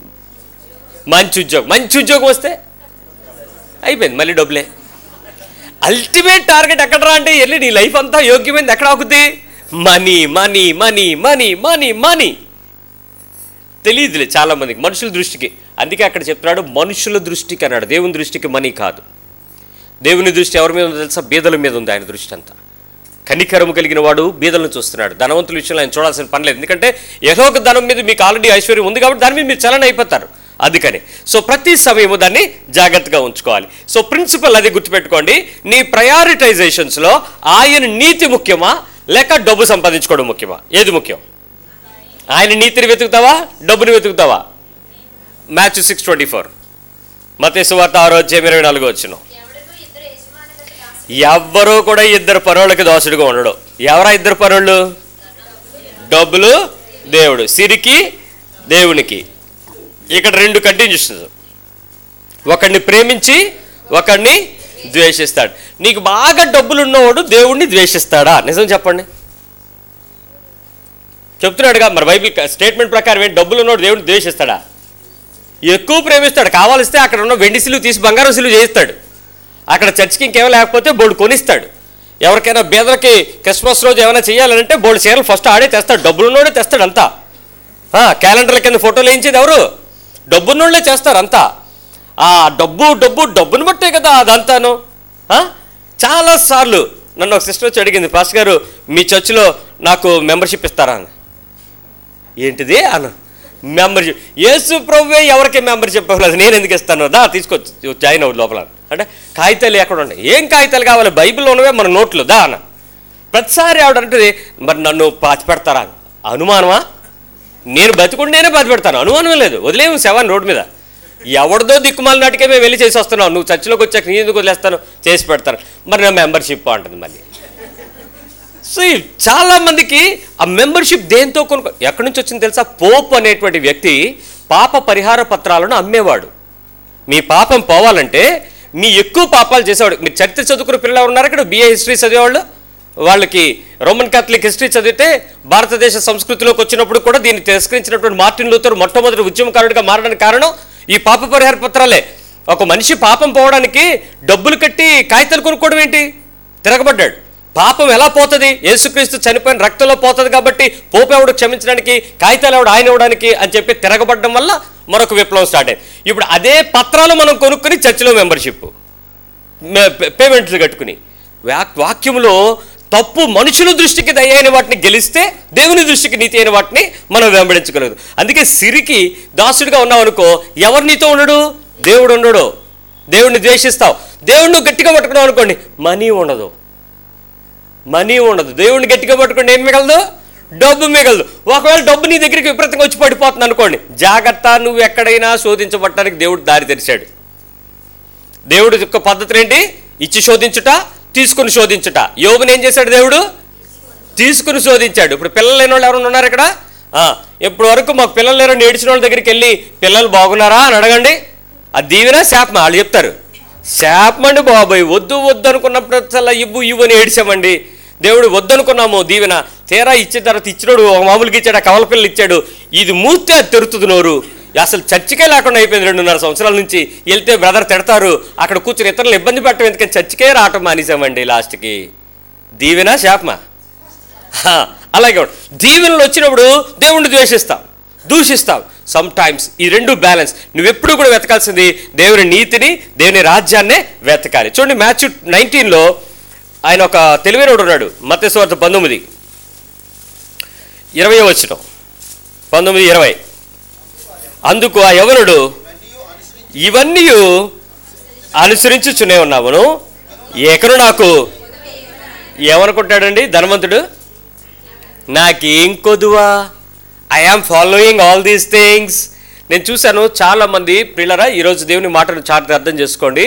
మంచి ఉద్యోగం మంచి ఉద్యోగం వస్తే అయిపోయింది మళ్ళీ డబ్బులే అల్టిమేట్ టార్గెట్ ఎక్కడరా అంటే వెళ్ళి నీ లైఫ్ అంతా యోగ్యమైంది ఎక్కడ ఆగుద్ది money money money money money money తెలియదులే చాలా మందికి మనుషుల దృష్టికి అందుకే అక్కడ చెప్తున్నాడు మనుషుల దృష్టికి అన్నాడు దేవుని దృష్టికి మనీ కాదు దేవుని దృష్టి ఎవరి మీద ఉందో తెలుసా బీదల మీద ఉంది ఆయన దృష్టి అంతా కనికరము కలిగిన వాడు బీదలను చూస్తున్నాడు ధనవంతుల విషయంలో ఆయన చూడాల్సిన పని లేదు ఎందుకంటే ఏదో ఒక ధనం మీద మీకు ఆల్రెడీ ఐశ్వర్యం ఉంది కాబట్టి దాని మీద మీరు చలన అయిపోతారు అందుకని సో ప్రతి సమయము దాన్ని జాగ్రత్తగా ఉంచుకోవాలి సో ప్రిన్సిపల్ అది గుర్తుపెట్టుకోండి నీ ప్రయారిటైజేషన్స్లో ఆయన నీతి ముఖ్యమా లేక డబ్బు సంపాదించుకోవడం ముఖ్యమా ఏది ముఖ్యం ఆయన నీతిని వెతుకుతావా డబ్బుని వెతుకుతావా మ్యాచ్ సిక్స్ ట్వంటీ ఫోర్ మతేసు వార్త ఆరో అధ్యాయం ఇరవై నాలుగు వచ్చిన ఎవడను ఇద్దరు యజమానులకు దాసుడు ఎవ్వరూ కూడా ఇద్దరు పనులకి దోసుడుగా ఉండడు ఎవరా ఇద్దరు పనులు డబ్బులు దేవుడు సిరికి దేవునికి ఇక్కడ రెండు కంటిన్యూషన్స్ ఒకడిని ప్రేమించి ఒకడిని ద్వేషిస్తాడు నీకు బాగా డబ్బులు ఉన్నవాడు దేవుణ్ణి ద్వేషిస్తాడా నిజం చెప్పండి చెప్తున్నాడుగా మరి బైబిల్ స్టేట్మెంట్ ప్రకారం ఏంటి డబ్బులు ఉన్నవాడు దేవుడిని ద్వేషిస్తాడా ఎక్కువ ప్రేమిస్తాడు కావాలిస్తే అక్కడ ఉన్న వెండి సిలువు తీసి బంగారం సిలువు చేయిస్తాడు అక్కడ చర్చికి ఇంకేమో లేకపోతే బోర్డు కొనిస్తాడు ఎవరికైనా బేదలకి క్రిస్మస్ రోజు ఏమైనా చేయాలంటే బోర్డు చీరలు ఫస్ట్ ఆడే తెస్తాడు డబ్బులున్నోడే తెస్తాడు అంతా ఆ, క్యాలెండర్ల కింద ఫోటోలు వేయించేది ఎవరు డబ్బున్నోళ్ళే చేస్తారు అంతా ఆ డబ్బు డబ్బు డబ్బును బట్టే కదా అదంతాను ఆ? చాలాసార్లు నన్ను ఒక సిస్టర్ వచ్చి అడిగింది పాస్ గారు మీ చర్చిలో నాకు మెంబర్షిప్ ఇస్తారా అని ఏంటిది అన్న మెంబర్షిప్ యేసు ప్రభువే ఎవరికి మెంబర్షిప్ ఇవ్వలేదు నేను ఎందుకు ఇస్తాను దా తీసుకొచ్చి జాయిన్ అవ్వదు లోపల అంటే కాగితాలు ఎక్కడ ఉన్నాయి ఏం కాగితాలు కావాలి బైబిల్లో ఉన్నవే మన నోట్లు దా అన్న ప్రతిసారి ఆవిడ అంటే మరి నన్ను పాతి పెడతారా అని. అనుమానమా నేను బతికుండి నేనే పాతి పెడతాను అనుమానం లేదు వదిలేము శవాన్ని రోడ్డు మీద ఎవరిదో దిక్కుమాల నాటికే మేము వెళ్ళి చేసి వస్తున్నాం నువ్వు చర్చిలోకి వచ్చాక నీ ఎందుకు వదిలేస్తాను చేసి పెడతాను మరి నా మెంబర్షిప్ అంటుంది మళ్ళీ సో ఈ చాలా మందికి ఆ మెంబర్షిప్ దేంతో కొనుక్కో ఎక్కడి నుంచి వచ్చింది తెలుసా పోప్ అనేటువంటి వ్యక్తి పాప పరిహార పత్రాలను అమ్మేవాడు మీ పాపం పోవాలంటే మీ ఎక్కువ పాపాలు చేసేవాడు మీరు చరిత్ర చదువుకున్న పిల్లలు ఉన్నారు ఇక్కడ బిఏ హిస్టరీ చదివేవాళ్ళు వాళ్ళకి రోమన్ కాథలిక్ హిస్టరీ చదివితే భారతదేశ సంస్కృతిలోకి వచ్చినప్పుడు కూడా దీన్ని తిరస్కరించినటువంటి మార్టిన్ లూథర్ మొట్టమొదటి ఉద్యమకారుడిగా మారడానికి కారణం ఈ పాప పరిహార పత్రాలే ఒక మనిషి పాపం పోవడానికి డబ్బులు కట్టి కాగితాలు కొనుక్కోవడం ఏంటి తిరగబడ్డాడు పాపం ఎలా పోతుంది యేసుక్రీస్తు చనిపోయిన రక్తంలో పోతుంది కాబట్టి పోపు ఎవడు క్షమించడానికి కాగితాలు ఎవడు ఆయన ఇవ్వడానికి అని చెప్పి తిరగబడడం వల్ల మరొక విప్లవం స్టార్ట్ అయింది ఇప్పుడు అదే పత్రాలు మనం కొనుక్కుని చర్చిలో మెంబర్షిప్ పేమెంట్లు కట్టుకుని వాక్ వాక్యంలో తప్పు మనుషుల దృష్టికి దయైన వాటిని గెలిస్తే దేవుని దృష్టికి నీతి అయిన వాటిని మనం వెంబడించగలదు అందుకే సిరికి దాసుడిగా ఉన్నావు అనుకో ఎవరు నీతో ఉండడు దేవుడు ఉండడు దేవుడిని ద్వేషిస్తావు దేవుడిని గట్టిగా పట్టుకున్నావు అనుకోండి మనీ ఉండదు మనీ ఉండదు దేవుడిని గట్టిగా పట్టుకుంటే ఏం మిగలదు డబ్బు మిగలదు ఒకవేళ డబ్బు నీ దగ్గరికి విపరీతంగా వచ్చి పడిపోతుంది అనుకోండి జాగ్రత్త నువ్వు ఎక్కడైనా శోధించబడటానికి దేవుడు దారి తెరిచాడు దేవుడి యొక్క పద్ధతి ఏంటి ఇచ్చి శోధించుట తీసుకుని శోధించుట యోగుని ఏం చేశాడు దేవుడు తీసుకుని శోధించాడు ఇప్పుడు పిల్లలు లేని వాళ్ళు ఎవరైనా ఉన్నారు ఇక్కడ ఆ, ఇప్పటి వరకు మాకు పిల్లలు లేరని ఏడిచిన వాళ్ళ దగ్గరికి వెళ్ళి పిల్లలు బాగున్నారా అని అడగండి అది దీవెనా శాపమా వాళ్ళు చెప్తారు శాపమండి బాబాయ్ వద్దు వద్దు అనుకున్నప్పుడు ఇవ్వు ఇవ్వు అని ఏడిచామండి దేవుడు వద్దనుకున్నాము దీవెన తీరా ఇచ్చిన తర్వాత ఇచ్చినోడు ఒక మామూలుగా ఇచ్చాడు ఆ కవల పిల్లలు ఇచ్చాడు ఇది మూస్తే అది తెరుతుంది నోరు అసలు చర్చికే లేకుండా అయిపోయింది రెండున్నర సంవత్సరాల నుంచి వెళ్తే బ్రదర్ తిడతారు అక్కడ కూర్చుని ఇతరులు ఇబ్బంది పెట్టడం ఎందుకని చర్చికే రావటం మానేసామండి లాస్ట్కి దీవెనా శాపమా హా, అలాగే ఉండు. దీవెనలు వచ్చినప్పుడు దేవుణ్ణి ద్వేషిస్తాం దూషిస్తాం సమ్ టైమ్స్ ఈ రెండు బ్యాలెన్స్ నువ్వు ఎప్పుడు కూడా వెతకాల్సింది దేవుని నీతిని దేవుని రాజ్యాన్నే వెతకాలి చూడండి మ్యాచ్ నైన్టీన్లో ఆయన ఒక తెలివైనడు ఉన్నాడు మత్స్యవార్త పంతొమ్మిది ఇరవై వచ్చిన పంతొమ్మిది ఇరవై అందుకు ఆ యవనుడు ఇవన్నీ అనుసరించుచునే ఉన్నామును ఎకరు నాకు ఏమనుకుంటాడండి ధనవంతుడు నాకేం కొదువా I am following all these things నేను చూశాను చాలామంది పిల్లరా ఈరోజు దేవుని మాటను చాలా అర్థం చేసుకోండి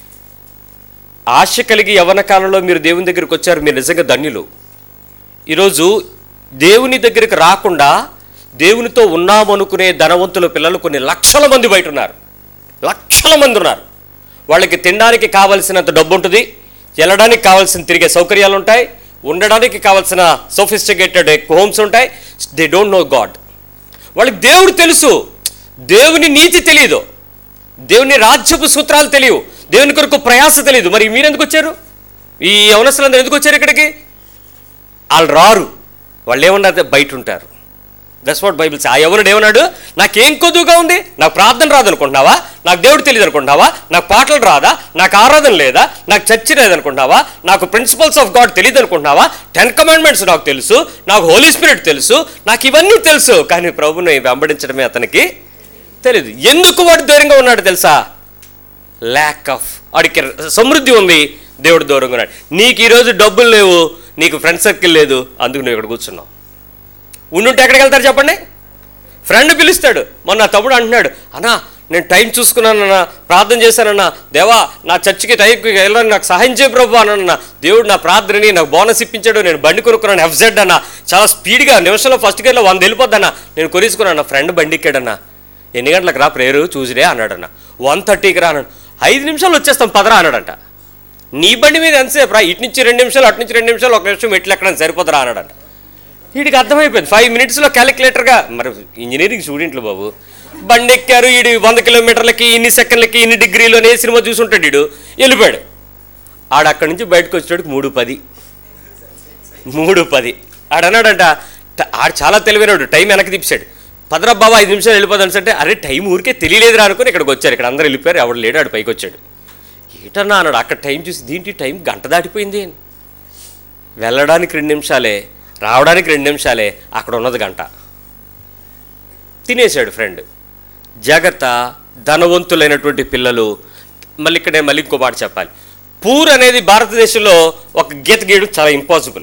ఆశ కలిగి యవన కాలంలో మీరు దేవుని దగ్గరికి వచ్చారు మీరు నిజంగా ధన్యులు ఈరోజు దేవుని దగ్గరికి రాకుండా దేవునితో ఉన్నామనుకునే ధనవంతుల పిల్లలు కొన్ని లక్షల మంది బయట ఉన్నారు లక్షల మంది ఉన్నారు వాళ్ళకి తినడానికి కావలసినంత డబ్బు ఉంటుంది వెళ్ళడానికి కావాల్సిన తిరిగే సౌకర్యాలు ఉంటాయి ఉండడానికి కావాల్సిన సోఫిస్టికేటెడ్ హోమ్స్ ఉంటాయి దే డోంట్ నో గాడ్ వాళ్ళకి దేవుడు తెలుసు దేవుని నీతి తెలియదు దేవుని రాజ్యపు సూత్రాలు తెలియవు దేవుని కొరకు ప్రయాస తెలియదు మరి మీరెందుకు వచ్చారు ఈ యవనస్తులందరూ ఎందుకు వచ్చారు ఇక్కడికి వాళ్ళు రారు వాళ్ళు ఏమన్నారు బయట ఉంటారు దట్స్ వాట్ బైబిల్స్ ఆ ఎవరుడు ఏమన్నాడు నాకేం కొద్దుగా ఉంది నాకు ప్రార్థన రాదనుకుంటున్నావా నాకు దేవుడు తెలియదు అనుకుంటున్నావా నాకు పాటలు రాదా నాకు ఆరాధన లేదా నాకు చర్చ లేదనుకుంటున్నావా నాకు ప్రిన్సిపల్స్ ఆఫ్ గాడ్ తెలియదు అనుకుంటున్నావా టెన్ కమాండ్మెంట్స్ నాకు తెలుసు నాకు హోలీ స్పిరిట్ తెలుసు నాకు ఇవన్నీ తెలుసు కానీ ప్రభుని వెంబడించడమే అతనికి తెలియదు ఎందుకు వాడు దూరంగా ఉన్నాడు తెలుసా ల్యాక్ ఆఫ్ వాడికి సమృద్ధి ఉంది దేవుడు దూరంగా ఉన్నాడు నీకు ఈరోజు డబ్బులు లేవు నీకు ఫ్రెండ్ సర్కిల్ లేదు అందుకు నువ్వు ఇక్కడ కూర్చున్నావు ఉండుంటే ఎక్కడికి వెళ్తారు చెప్పండి ఫ్రెండ్ పిలుస్తాడు మొన్న నా తమ్ముడు అంటున్నాడు అన్నా నేను టైం చూసుకున్నానన్నా ప్రార్థన చేశానన్నా దేవా నా చర్చికి టైంకి వెళ్ళడానికి నాకు సహాయం చేయ ప్రభు అన్న దేవుడు నా ప్రార్థనని నాకు బోనస్ ఇప్పించాడు నేను బండి కొనుక్కున్నాను ఎఫ్జెడ్ అన్న చాలా స్పీడ్గా నిమిషంలో ఫస్ట్ గేర్లో వంద వెళ్ళిపోద్దన్నా నేను కొనేసుకున్నాను నా ఫ్రెండ్ బండి ఎక్కాడన్నా ఎన్ని గంటలకు రా ప్రేరు చూసిడే అన్నాడన్న వన్ థర్టీకి రా అన్నాడు ఐదు నిమిషాలు వచ్చేస్తాం పదరా అన్నాడంట నీ బండి మీద ఎంతసేపు రా ఇటు నుంచి రెండు నిమిషాలు అటు నుంచి రెండు నిమిషాలు ఒక నిమిషం మెట్లు ఎక్కడానికి సరిపోదరా అన్నాడంట వీడికి అర్థమైపోయింది ఫైవ్ మినిట్స్లో క్యాలిక్యులేటర్గా మరి ఇంజనీరింగ్ స్టూడెంట్లు బాబు బండి ఎక్కారు వీడు వంద కిలోమీటర్లకి ఇన్ని సెకండ్లకి ఇన్ని డిగ్రీలో ఏ సినిమా చూసుంటాడు వీడు వెళ్ళిపోయాడు ఆడ అక్కడి నుంచి బయటకు వచ్చేటప్పుడు మూడు పది మూడు పది ఆడన్నాడంట "ట- ఆడు చాలా తెలివైనడు టైం వెనక్కి తిప్పాడు పదరా బాబా ఐదు నిమిషాలు వెళ్ళిపోదాను అంటే అరే టైం ఊరికే తెలియలేదురా అనుకుని ఇక్కడికి వచ్చారు ఇక్కడ అందరూ వెళ్ళిపోయారు ఎవడు లేడు ఆడు పైకి వచ్చాడు ఏటన్నా అన్నాడు అక్కడ టైం చూసి దీంటి టైం గంట దాటిపోయింది అని వెళ్ళడానికి రెండు నిమిషాలే రావడానికి రెండు నిమిషాలే అక్కడ ఉన్నది గంట తినేశాడు ఫ్రెండ్ జాగ్రత్త ధనవంతులైనటువంటి పిల్లలు మళ్ళీ ఇక్కడ నేను మళ్ళీ ఇంకో మాట చెప్పాలి పూర్ అనేది భారతదేశంలో ఒక గీత గీయడం చాలా ఇంపాసిబుల్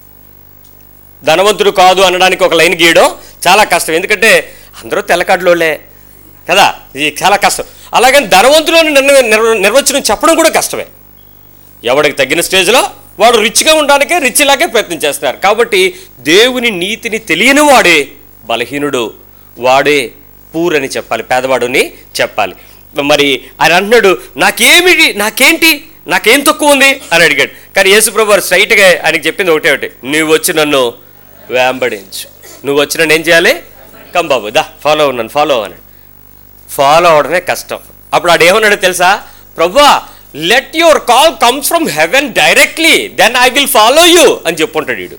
ధనవంతుడు కాదు అనడానికి ఒక లైన్ గీయడం చాలా కష్టం ఎందుకంటే అందరూ తెల్లకాడులోలే కదా ఇది చాలా కష్టం అలాగని ధనవంతులను నిర్ణ నిర్వ- నిర్వచనం చెప్పడం కూడా కష్టమే ఎవడికి తగ్గిన స్టేజ్లో వాడు రిచ్గా ఉండడానికే రిచ్ లాగే ప్రయత్నం చేస్తున్నారు కాబట్టి దేవుని నీతిని తెలియని వాడే బలహీనుడు వాడే పూర్ అని చెప్పాలి పేదవాడుని చెప్పాలి మరి ఆయన అంటున్నాడు నాకేమి నాకేంటి నాకేం తక్కువ ఉంది అని అడిగాడు కానీ యేసుప్రభు వారు స్ట్రైట్గా ఆయనకి చెప్పింది ఒకటే ఒకటి నువ్వు వచ్చి నన్ను వెంబడించు నువ్వు వచ్చి నన్ను ఏం చేయాలి కమ్ బాబు దా ఫాలో ఉన్నాను ఫాలో అన్నాడు ఫాలో అవడమే కష్టం అప్పుడు ఆడు ఏమన్నాడు తెలుసా ప్రభా let your call comes from heaven directly then I will follow you అని చెప్పుంటాడు వీడు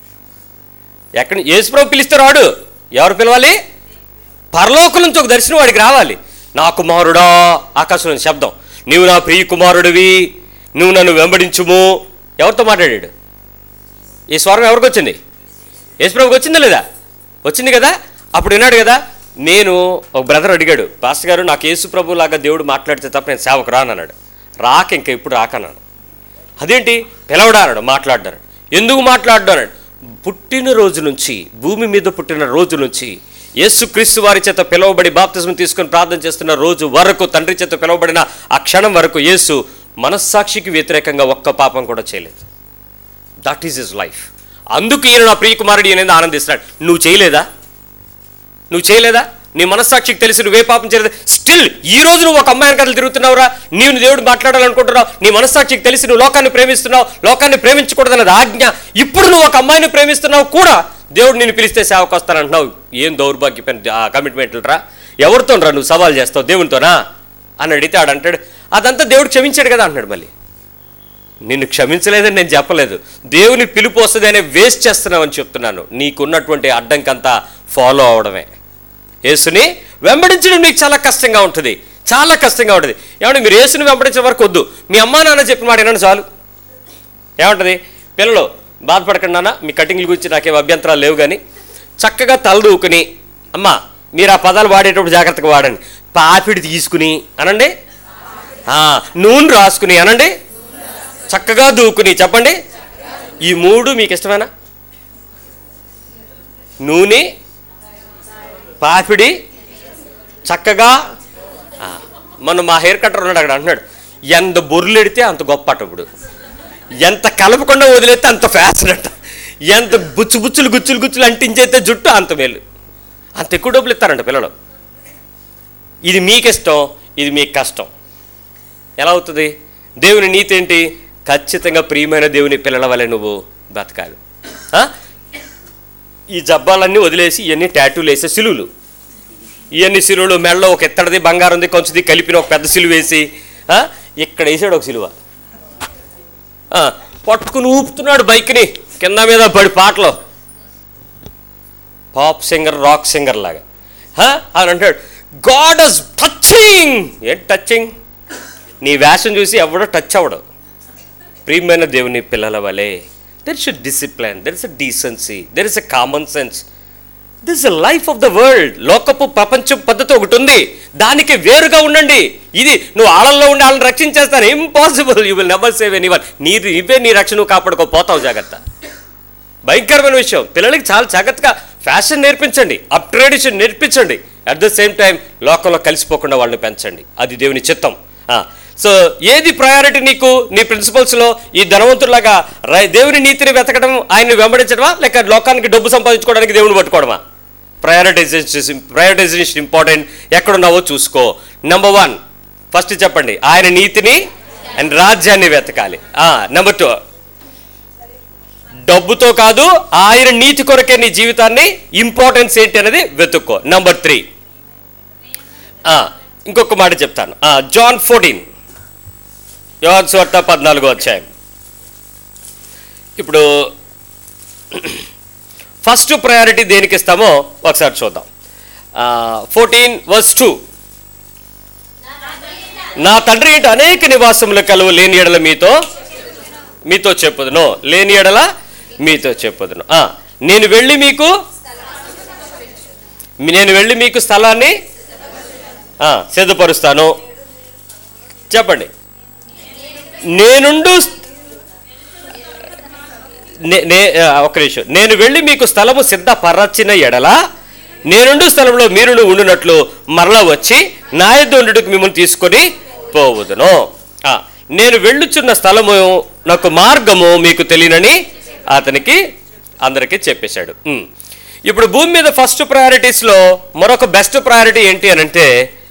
ఎక్కడ యేసుప్రభు పిలుస్తారు వాడు ఎవరు పిలవాలి పరలోకం నుంచి ఒక దర్శనం వాడికి రావాలి నా కుమారుడా ఆకాశం నుంచి శబ్దం నీవు నా ప్రియ కుమారుడివి నువ్వు నన్ను వెంబడించుము ఎవరితో మాట్లాడాడు ఈ స్వరం ఎవరికి వచ్చింది యేసుప్రభుకి వచ్చిందా లేదా వచ్చింది కదా అప్పుడు విన్నాడు కదా నేను ఒక బ్రదర్ అడిగాడు పాస్టర్ గారు నాకు యేసుప్రభు లాగా దేవుడు మాట్లాడితే తప్ప నేను సేవకు రాను అన్నాడు రాక ఇంకా ఇప్పుడు రాకన్నాను అదేంటి పిలవడా అన్నాడు మాట్లాడ్డాడు ఎందుకు మాట్లాడడం అన్నాడు పుట్టిన రోజు నుంచి భూమి మీద పుట్టిన రోజు నుంచి యేసుక్రీస్తు వారి చేత పిలువబడి బాప్తిజం తీసుకొని ప్రార్థన చేస్తున్న రోజు వరకు తండ్రి చేత పిలువబడిన ఆ క్షణం వరకు యేసు మనస్సాక్షికి వ్యతిరేకంగా ఒక్క పాపం కూడా చేయలేదు దట్ ఈస్ ఇస్ లైఫ్ అందుకు ఈయన నా ప్రియకుమారుడు ఈయన ఆనందిస్తున్నాడు నువ్వు చేయలేదా నువ్వు చేయలేదా నీ మనస్సాక్షికి తెలిసి నువ్వే పాపం చేయలేదు స్టిల్ ఈ రోజు నువ్వు ఒక అమ్మాయిని కథలు తిరుగుతున్నావురా నీవు దేవుడు మాట్లాడాలనుకుంటున్నావు నీ మనస్సాక్షికి తెలిసి నువ్వు లోకాన్ని ప్రేమిస్తున్నావు లోకాన్ని ప్రేమించకూడదన్నది ఆజ్ఞ ఇప్పుడు నువ్వు ఒక అమ్మాయిని ప్రేమిస్తున్నావు కూడా దేవుడు నిన్ను పిలిస్తే సేవకు వస్తానంటున్నావు ఏం దౌర్భాగ్యమైన ఆ కమిట్మెంట్లు రా ఎవరితో రా నువ్వు సవాల్ చేస్తావు దేవునితోనా అని అడిగితే ఆడు అంటాడు అదంతా దేవుడు క్షమించాడు కదా అంటున్నాడు మళ్ళీ నిన్ను క్షమించలేదని నేను చెప్పలేదు దేవుని పిలుపు వస్తుంది అనే వేస్ట్ చేస్తున్నావని చెప్తున్నాను నీకున్నటువంటి అడ్డంకంతా ఫాలో అవడమే యేసుని వెంబడించడం నీకు చాలా కష్టంగా ఉంటుంది చాలా కష్టంగా ఉంటుంది ఏమంటే మీరు యేసుని వెంబడించే వరకు వద్దు మీ అమ్మా నాన్న చెప్పిన మాట వినండి చాలు ఏమంటుంది పిల్లలు బాధపడకండి నాన్న మీ కటింగ్ల గురించి నాకేం అభ్యంతరాలు లేవు కానీ చక్కగా తలదూకుని అమ్మ మీరు ఆ పదాలు వాడేటప్పుడు జాగ్రత్తగా వాడండి పాపిడి తీసుకుని అనండి ఆ, నూనె రాసుకుని అనండి చక్కగా దూకుని చెప్పండి ఈ మూడు మీకు ఇష్టమేనా నూనె పాపిడి చక్కగా ఆ, మొన్న మా హెయిర్ కట్టర్ ఉన్నాడు అక్కడ అంటున్నాడు ఎంత బొర్రెలెడితే అంత గొప్ప అట ఇప్పుడు ఎంత కలపకుండా వదిలేస్తే అంత ఫ్యాషన్ అంట ఎంత బుచ్చు బుచ్చులు గుచ్చులు గుచ్చులు అంటించేస్తే జుట్టు అంత మేలు అంత ఎక్కువ డబ్బులు ఇస్తారంట పిల్లలు ఇది మీకు ఇష్టం ఇది మీకు కష్టం ఎలా అవుతుంది దేవుని నీతి ఏంటి ఖచ్చితంగా ప్రియమైన దేవుని పిల్లల వలె నువ్వు బతకాలి ఆ? ఈ జబ్బాలన్నీ వదిలేసి ఇవన్నీ ట్యాటూలు వేసే సిలువులు ఇవన్నీ సిలువలు మెడలో ఒక ఎత్తడిది బంగారంది కొంచెంది కలిపిన ఒక పెద్ద సిలువ వేసి ఆ? ఇక్కడ వేసాడు ఒక సిలువ ఆ, పట్టుకుని ఊపుతున్నాడు బైక్ని కింద మీద పడి పాటలో పాప్ సింగర్ రాక్ సింగర్ లాగా హా? అని అంటాడు గాడ్ ఇస్ టచింగ్ ఏంటి టచింగ్ నీ వేషం చూసి ఎవడో టచ్ అవ్వడు ప్రియమైన దేవుని పిల్లల వలె there is discipline there is a decency there is a common sense this is life of the world లోకపు ప్రపంచం పద్ధతి ఒకటి ఉంది దానికి వేరుగా ఉండండి ఇది నువ్వు ఆళ్ళల్లో ఉండి వాళ్ళని రక్షించేస్తాను impossible you will never save anyone నీ ఇవే నీ రక్షణ నువ్వు కాపాడుకోపోతావు జాగ్రత్త భయంకరమైన విషయం పిల్లలకి చాలా జాగ్రత్తగా ఫ్యాషన్ నేర్పించండి అప్ ట్రెడిషన్ నేర్పించండి అట్ ద సేమ్ టైం లోకంలో కలిసిపోకుండా వాళ్ళని పెంచండి అది దేవుని చిత్తం సో ఏది ప్రయారిటీ నీకు నీ ప్రిన్సిపల్స్లో ఈ ధనవంతులాగా రై దేవుని నీతిని వెతకడం ఆయన్ని వెంబడించడమా లేక లోకానికి డబ్బు సంపాదించుకోవడానికి దేవుని పట్టుకోవడమా ప్రయారిటైజేషన్ ప్రయారిటైజేషన్ ఇంపార్టెంట్ ఎక్కడున్నావో చూసుకో నెంబర్ వన్ ఫస్ట్ చెప్పండి ఆయన నీతిని అండ్ రాజ్యాన్ని వెతకాలి నెంబర్ టూ డబ్బుతో కాదు ఆయన నీతి కొరకే నీ జీవితాన్ని ఇంపార్టెన్స్ ఏంటి అనేది వెతుక్కో నంబర్ త్రీ ఇంకొక మాట చెప్తాను జాన్ ఫోర్టీన్ యోహాన్ స్వార్త పద్నాలుగో అధ్యాయం ఇప్పుడు ఫస్ట్ ప్రయారిటీ దేనికి ఇస్తామో ఒకసారి చూద్దాం ఫోర్టీన్ వర్స్ టూ నా తండ్రి ఏంటి అనేక నివాసములు కలువు లేని ఎడల మీతో మీతో చెప్పుదును లేని ఎడల మీతో చెప్పుదును ఆ, నేను వెళ్ళి మీకు నేను వెళ్ళి మీకు స్థలాన్ని ఆ, సిద్ధపరుస్తాను చెప్పండి నేనుండు నే- నే ఆ, ఒక్క నిమిషం నేను వెళ్ళి మీకు స్థలము సిద్ధపరచిన ఎడల నేనుండు స్థలంలో మీరును ఉండునట్లు మరలా వచ్చి నా యొద్ద ఉండుటకు మిమ్మల్ని తీసుకొని పోవుదును ఆ, నేను వెళ్ళుచున్న స్థలము నాకు మార్గము మీకు తెలియనని అతనికి అందరికీ చెప్పేశాడు ఉమ్. ఇప్పుడు భూమి మీద ఫస్ట్ ప్రయారిటీస్లో మరొక బెస్ట్ ప్రయారిటీ ఏంటి అని అంటే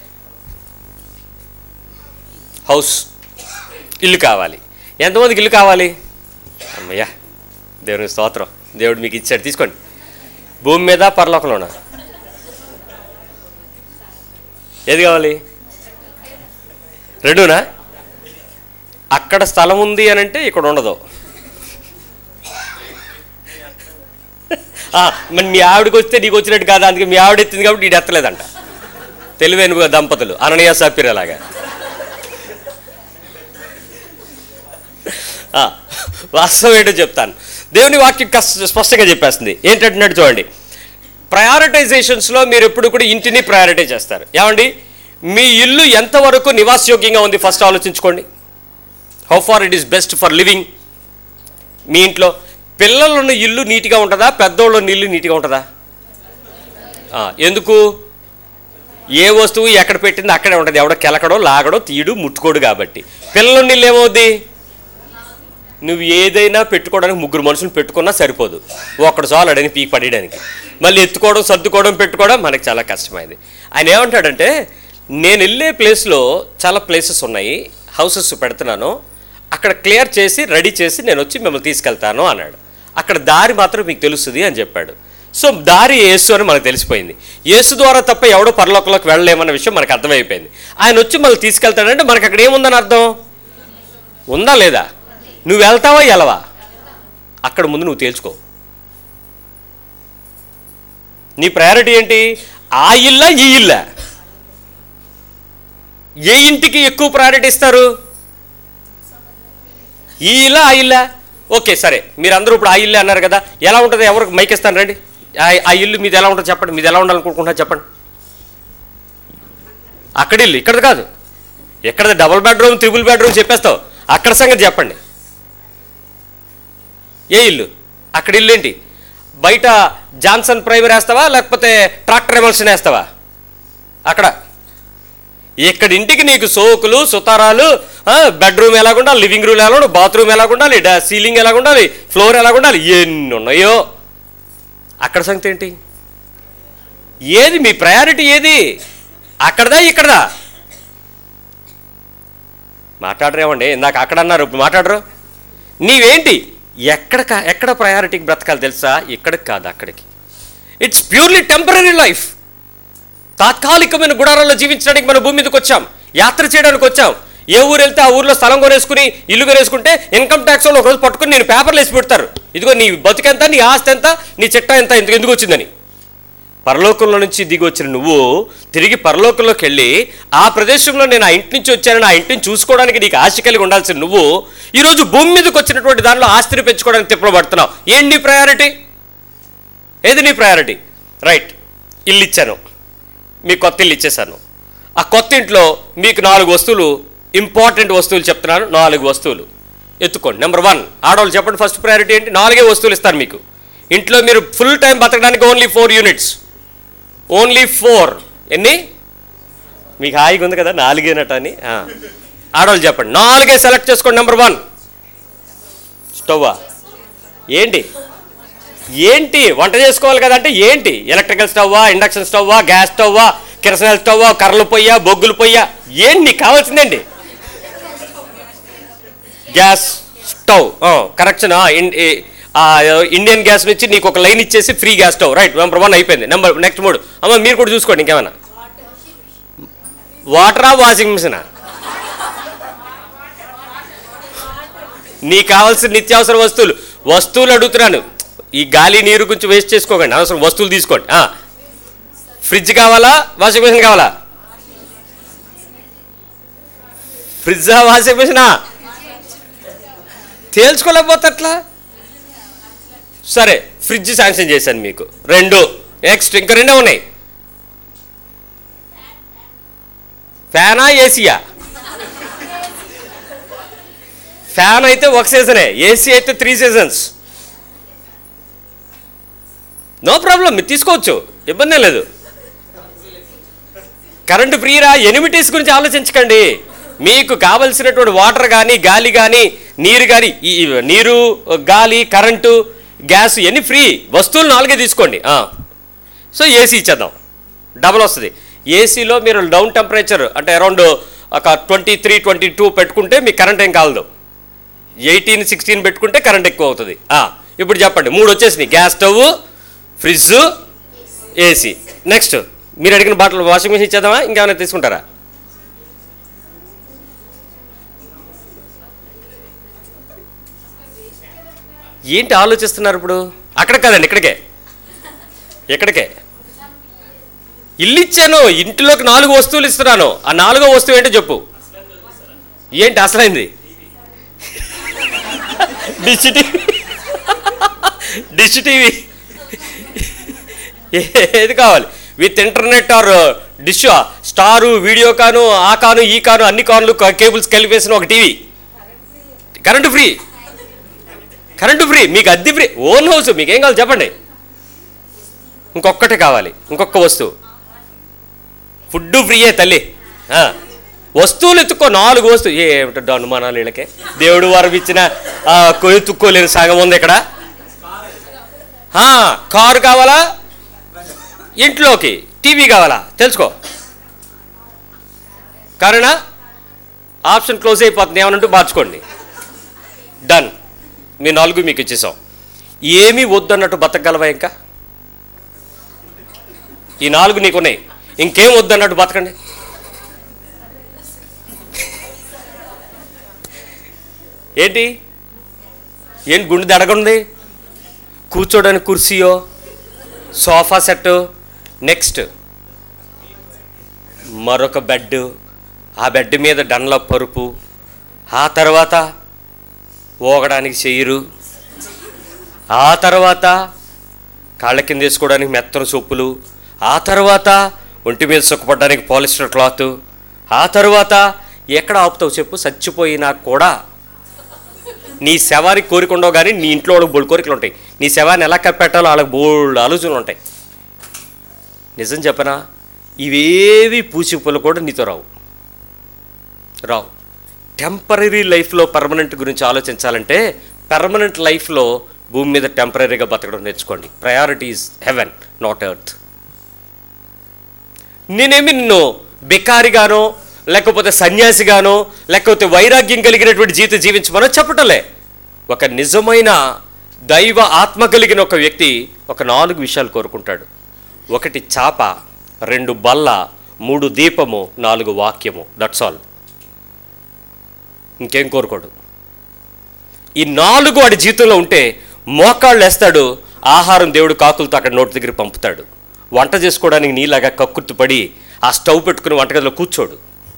హౌస్ ఇల్లు కావాలి ఎంతమందికి ఇల్లు కావాలి అమ్మయ్యా దేవుని స్తోత్రం దేవుడు మీకు ఇచ్చాడు తీసుకోండి భూమి మీద పరలోకంలోనా ఏది కావాలి రెండునా అక్కడ స్థలం ఉంది అని అంటే ఇక్కడ ఉండదు ఆ, మరి మీ ఆవిడకి వస్తే నీకు వచ్చినట్టు కాదు అందుకే మీ ఆవిడ ఎత్తింది కాబట్టి నీడు ఎత్తలేదంట తెలివైన దంపతులు అననీయ సప్పిరలాగా ఆ, వాస్తవం ఏంటో చెప్తాను దేవుని వాక్యం కష్ట స్పష్టంగా చెప్పేస్తుంది ఏంటంటున్నాడు చూడండి ప్రయారిటైజేషన్స్లో మీరు ఎప్పుడు కూడా ఇంటిని ప్రయారిటైజ్ చేస్తారు ఏమండి మీ ఇల్లు ఎంతవరకు నివాసయోగ్యంగా ఉంది ఫస్ట్ ఆలోచించుకోండి how far it is best for living మీ ఇంట్లో పిల్లలున్న ఇల్లు నీట్గా ఉంటుందా పెద్దోళ్ళ ఇల్లు నీట్గా ఉంటుందా ఆ, ఎందుకు ఏ వస్తువు ఎక్కడ పెట్టింది అక్కడే ఉంటుంది ఎవడో కెలకడో లాగడో తీయడు ముట్టుకోడు కాబట్టి పిల్లల నీళ్ళు ఏమవుద్ది నువ్వు ఏదైనా పెట్టుకోవడానికి ముగ్గురు మనుషులు పెట్టుకున్నా సరిపోదు ఒక్కడు చాలు అడని పీకి పడేయడానికి మళ్ళీ ఎత్తుకోవడం సర్దుకోవడం పెట్టుకోవడం మనకి చాలా కష్టమైంది ఆయన ఏమంటాడంటే నేను వెళ్ళే ప్లేస్లో చాలా ప్లేసెస్ ఉన్నాయి హౌసెస్ పెడుతున్నాను అక్కడ క్లియర్ చేసి రెడీ చేసి నేను వచ్చి మిమ్మల్ని తీసుకెళ్తాను అన్నాడు అక్కడ దారి మాత్రం మీకు తెలుస్తుంది అని చెప్పాడు సో దారి యేసు అని మనకు తెలిసిపోయింది యేసు ద్వారా తప్ప ఎవడో పరలోకంలోకి వెళ్ళలేమన్న విషయం మనకు అర్థమైపోయింది ఆయన వచ్చి మళ్ళీ తీసుకెళ్తాడంటే మనకు అక్కడ ఏముందని అర్థం ఉందా లేదా నువ్వు వెళ్తావా వెళ్ళవా అక్కడ ముందు నువ్వు తేల్చుకో నీ ప్రయారిటీ ఏంటి ఆ ఇల్లా ఈ ఇల్లా ఏ ఇంటికి ఎక్కువ ప్రయారిటీ ఇస్తారు ఈ ఇల్లా ఆ ఇల్లా ఓకే సరే మీరందరూ ఇప్పుడు ఆ ఇల్లే అన్నారు కదా ఎలా ఉంటుంది ఎవరికి మైక్ ఇస్తాను రండి ఆ- ఆ ఇల్లు మీది ఎలా ఉంటుంది చెప్పండి మీది ఎలా ఉండాలనుకుంటున్నా చెప్పండి అక్కడ ఇల్లు ఇక్కడ కాదు ఎక్కడ డబుల్ బెడ్రూమ్ త్రిబుల్ బెడ్రూమ్ చెప్పేస్తావు అక్కడ సంగతి చెప్పండి ఏ ఇల్లు అక్కడ ఇల్లు ఏంటి బయట జాన్సన్ ప్రైమర్ వేస్తావా లేకపోతే ట్రాక్టర్ ఎమల్షన్ వేస్తావా అక్కడ ఇక్కడ ఇంటికి నీకు సోకులు సుతారాలు ఆ, బెడ్రూమ్ ఎలాగ ఉండాలి లివింగ్ రూమ్ ఎలా ఉండాలి బాత్రూమ్ ఎలాగ ఉండాలి డా- సీలింగ్ ఎలాగ ఉండాలి ఫ్లోర్ ఎలాగ ఉండాలి ఎన్ని ఉన్నాయో అక్కడ సంగతి ఏంటి ఏది మీ ప్రయారిటీ ఏది అక్కడదా ఇక్కడదా మాట్లాడరేమండి ఇందాక అక్కడ అన్నారు ఇప్పుడు మాట్లాడరు నీవేంటి ఎక్కడ కా- ఎక్కడ ప్రయారిటీకి బ్రతకాలి తెలుసా ఇక్కడికి కాదు అక్కడికి ఇట్స్ ప్యూర్లీ టెంపరీ లైఫ్ తాత్కాలికమైన గుడారాల్లో జీవించడానికి మన భూమి మీదకి వచ్చాం యాత్ర చేయడానికి వచ్చాం ఏ ఊరు వెళ్తే ఆ ఊర్లో స్థలం కొనేసుకుని ఇల్లు కొనేసుకుంటే ఇన్కమ్ ట్యాక్స్ వాళ్ళు ఒకరోజు పట్టుకుని నేను పేపర్లు వేసి పెడతారు ఇదిగో నీ బతుకెంత నీ ఆస్తి ఎంత నీ చిట్ట ఎంత ఎందుకు ఎందుకు వచ్చిందని పరలోకంలో నుంచి దిగి వచ్చిన నువ్వు తిరిగి పరలోకంలోకి వెళ్ళి ఆ ప్రదేశంలో నేను ఆ ఇంటి నుంచి వచ్చానని ఆ ఇంటిని చూసుకోవడానికి నీకు ఆశ కలిగి ఉండాల్సిన నువ్వు ఈరోజు భూమి మీదకి వచ్చినటువంటి దానిలో ఆస్తిని పెంచుకోవడానికి తిప్పబడుతున్నావు ఏంటి నీ ప్రయారిటీ ఏది నీ ప్రయారిటీ రైట్ ఇల్లు ఇచ్చాను మీ కొత్త ఇల్లు ఇచ్చేసాను ఆ కొత్త ఇంట్లో మీకు నాలుగు వస్తువులు ఇంపార్టెంట్ వస్తువులు చెప్తున్నాను నాలుగు వస్తువులు ఎత్తుకోండి నెంబర్ వన్ ఆడవాళ్ళు చెప్పండి ఫస్ట్ ప్రయారిటీ ఏంటి నాలుగే వస్తువులు ఇస్తాను మీకు ఇంట్లో మీరు ఫుల్ టైం బతకడానికి only four units only four ఎన్ని మీకు హాయిగా ఉంది కదా నాలుగేనట అని ఆ. ఆడవాళ్ళు చెప్పండి నాలుగే సెలెక్ట్ చేసుకోండి నెంబర్ వన్ స్టవ్వా ఏంటి ఏంటి వంట చేసుకోవాలి కదంటే ఏంటి ఎలక్ట్రికల్ స్టవ్వా ఇండక్షన్ స్టవ్వా గ్యాస్ స్టవ్వా కిరసనాయిల్ స్టవ్వా కర్రలు పొయ్యా బొగ్గులు పొయ్యా ఏంటి నీకు కావాల్సిందండి gas stove correction Indian gas నుంచి నీకు ఒక లైన్ ఇచ్చేసి free gas stove right number one అయిపోయింది నెంబర్ నెక్స్ట్ మూడు అమ్మ మీరు కూడా చూసుకోండి ఇంకేమైనా వాటరా వాషింగ్ మిషనా నీకు కావాల్సిన నిత్యావసర వస్తువులు వస్తువులు అడుగుతున్నాను ఈ గాలి నీరు గురించి వేస్ట్ చేసుకోకండి అవసరం వస్తువులు తీసుకోండి ఆ. ఫ్రిడ్జ్ కావాలా వాషింగ్ మిషన్ కావాలా ఫ్రిడ్జా వాషింగ్ మిషనా తేల్చుకోలేకపోతే ఎట్లా సరే ఫ్రిడ్జ్ శాంక్షన్ చేశాను మీకు రెండు నెక్స్ట్ ఇంకా రెండే ఉన్నాయి ఫ్యానా ఏసీయా ఫ్యాన్ అయితే ఒక సీజనే ఏసీ అయితే త్రీ సీజన్స్ నో ప్రాబ్లం మీరు తీసుకోవచ్చు ఇబ్బంది ఏం లేదు కరెంటు ఫ్రీరా ఎనిమిటీస్ గురించి ఆలోచించకండి మీకు కావలసినటువంటి వాటర్ కానీ గాలి కానీ నీరు కానీ ఈ ఈ నీరు గాలి కరెంటు గ్యాస్ ఇవన్నీ ఫ్రీ వస్తువులు నాలుగే తీసుకోండి ఆ. సో ఏసీ ఇచ్చేద్దాం డబల్ వస్తుంది ఏసీలో మీరు డౌన్ టెంపరేచర్ అంటే అరౌండ్ ఒక ట్వంటీ త్రీ ట్వంటీ టూ పెట్టుకుంటే మీకు కరెంట్ ఏం కాలదు ఎయిటీన్ సిక్స్టీన్ పెట్టుకుంటే కరెంట్ ఎక్కువ అవుతుంది ఆ, ఇప్పుడు చెప్పండి మూడు వచ్చేసినాయి gas stove fridge AC next మీరు అడిగిన బాటిల్ వాషింగ్ మిషన్ ఇచ్చేద్దామా ఇంకేమైనా తీసుకుంటారా ఏంటి ఆలోచిస్తున్నారు ఇప్పుడు అక్కడ కాదండి ఇక్కడికే ఇక్కడికే ఇల్లు ఇచ్చాను ఇంట్లోకి నాలుగు వస్తువులు ఇస్తున్నాను ఆ నాలుగో వస్తువు ఏంటో చెప్పు ఏంటి అసలైంది డిష్ టీవీ డిష్ టీవీ ఏది కావాలి with internet or dish star video కాను ఆ కాను ఈ కాను అన్ని కాన్లు కేబుల్స్ కలిపేసిన ఒక TV current free current free మీకు అద్దె ఫ్రీ ఓన్ హౌస్ మీకేం కావాలి చెప్పండి ఇంకొక్కటి కావాలి ఇంకొక వస్తువు ఫుడ్ ఫ్రీయే తల్లి ఆ. వస్తువులు ఎత్తుకో నాలుగు వస్తువు ఏమిటో అనుమానాలు వీళ్ళకే దేవుడు వారు ఇచ్చిన ఆ, కొ- ఎత్తుక్కోలేని సగం ఉంది ఇక్కడ ఆ, కారు కావాలా ఇంట్లోకి టీవీ కావాలా తెలుసుకో కారణ ఆప్షన్ క్లోజ్ అయిపోతుంది ఏమనంటూ మార్చుకోండి డన్ మీ నాలుగు మీకు ఇచ్చేసాం ఏమీ వద్దన్నట్టు బతకగలవా ఇంకా ఈ నాలుగు నీకున్నాయి ఇంకేం వద్దన్నట్టు బతకండి ఏంటి ఏంటి గుండె దడగుంది కూర్చోడానికి కుర్చీయో సోఫా సెట్ నెక్స్ట్ మరొక బెడ్ ఆ బెడ్ మీద డన్ల పరుపు ఆ తర్వాత ఊగడానికి చెయ్యరు ఆ తర్వాత కాళ్ళ కింద వేసుకోవడానికి మెత్తన సొప్పులు ఆ తర్వాత ఒంటి మీద సుఖపడడానికి పాలిస్టర్ క్లాత్ ఆ తర్వాత ఎక్కడ ఆపుతావు చెప్పు చచ్చిపోయినా కూడా నీ శవానికి కోరిక ఉండవు కానీ నీ ఇంట్లో వాళ్ళకి బోల్డ్ కోరికలు ఉంటాయి నీ శవాన్ని ఎలా కప్పెట్టాలో వాళ్ళకి బోల్డ్ ఆలోచనలు ఉంటాయి నిజం చెప్పనా ఇవేవి పూచిపులు కూడా నీతో రావు రావు టెంపరీ లైఫ్లో పర్మనెంట్ గురించి ఆలోచించాలంటే పర్మనెంట్ లైఫ్లో భూమి మీద టెంపరీగా బతకడం నేర్చుకోండి priority is heaven not earth నేనేమి నిన్ను బెకారిగానో లేకపోతే సన్యాసిగానో లేకపోతే వైరాగ్యం కలిగినటువంటి జీవితం జీవించమనో చెప్పటలే ఒక నిజమైన దైవ ఆత్మ కలిగిన ఒక వ్యక్తి ఒక నాలుగు విషయాలు కోరుకుంటాడు ఒకటి చాప రెండు బల్ల మూడు దీపము నాలుగు వాక్యము దట్స్ ఆల్ ఇంకేం కోరుకోడు ఈ నాలుగు వాడి జీవితంలో ఉంటే మోకాళ్ళు వేస్తాడు ఆహారం దేవుడు కాకులతో అక్కడ నోటి దగ్గర పంపుతాడు వంట చేసుకోవడానికి నీలాగా కక్కుర్తిపడి ఆ స్టవ్ పెట్టుకుని వంటగదిలో కూర్చోడు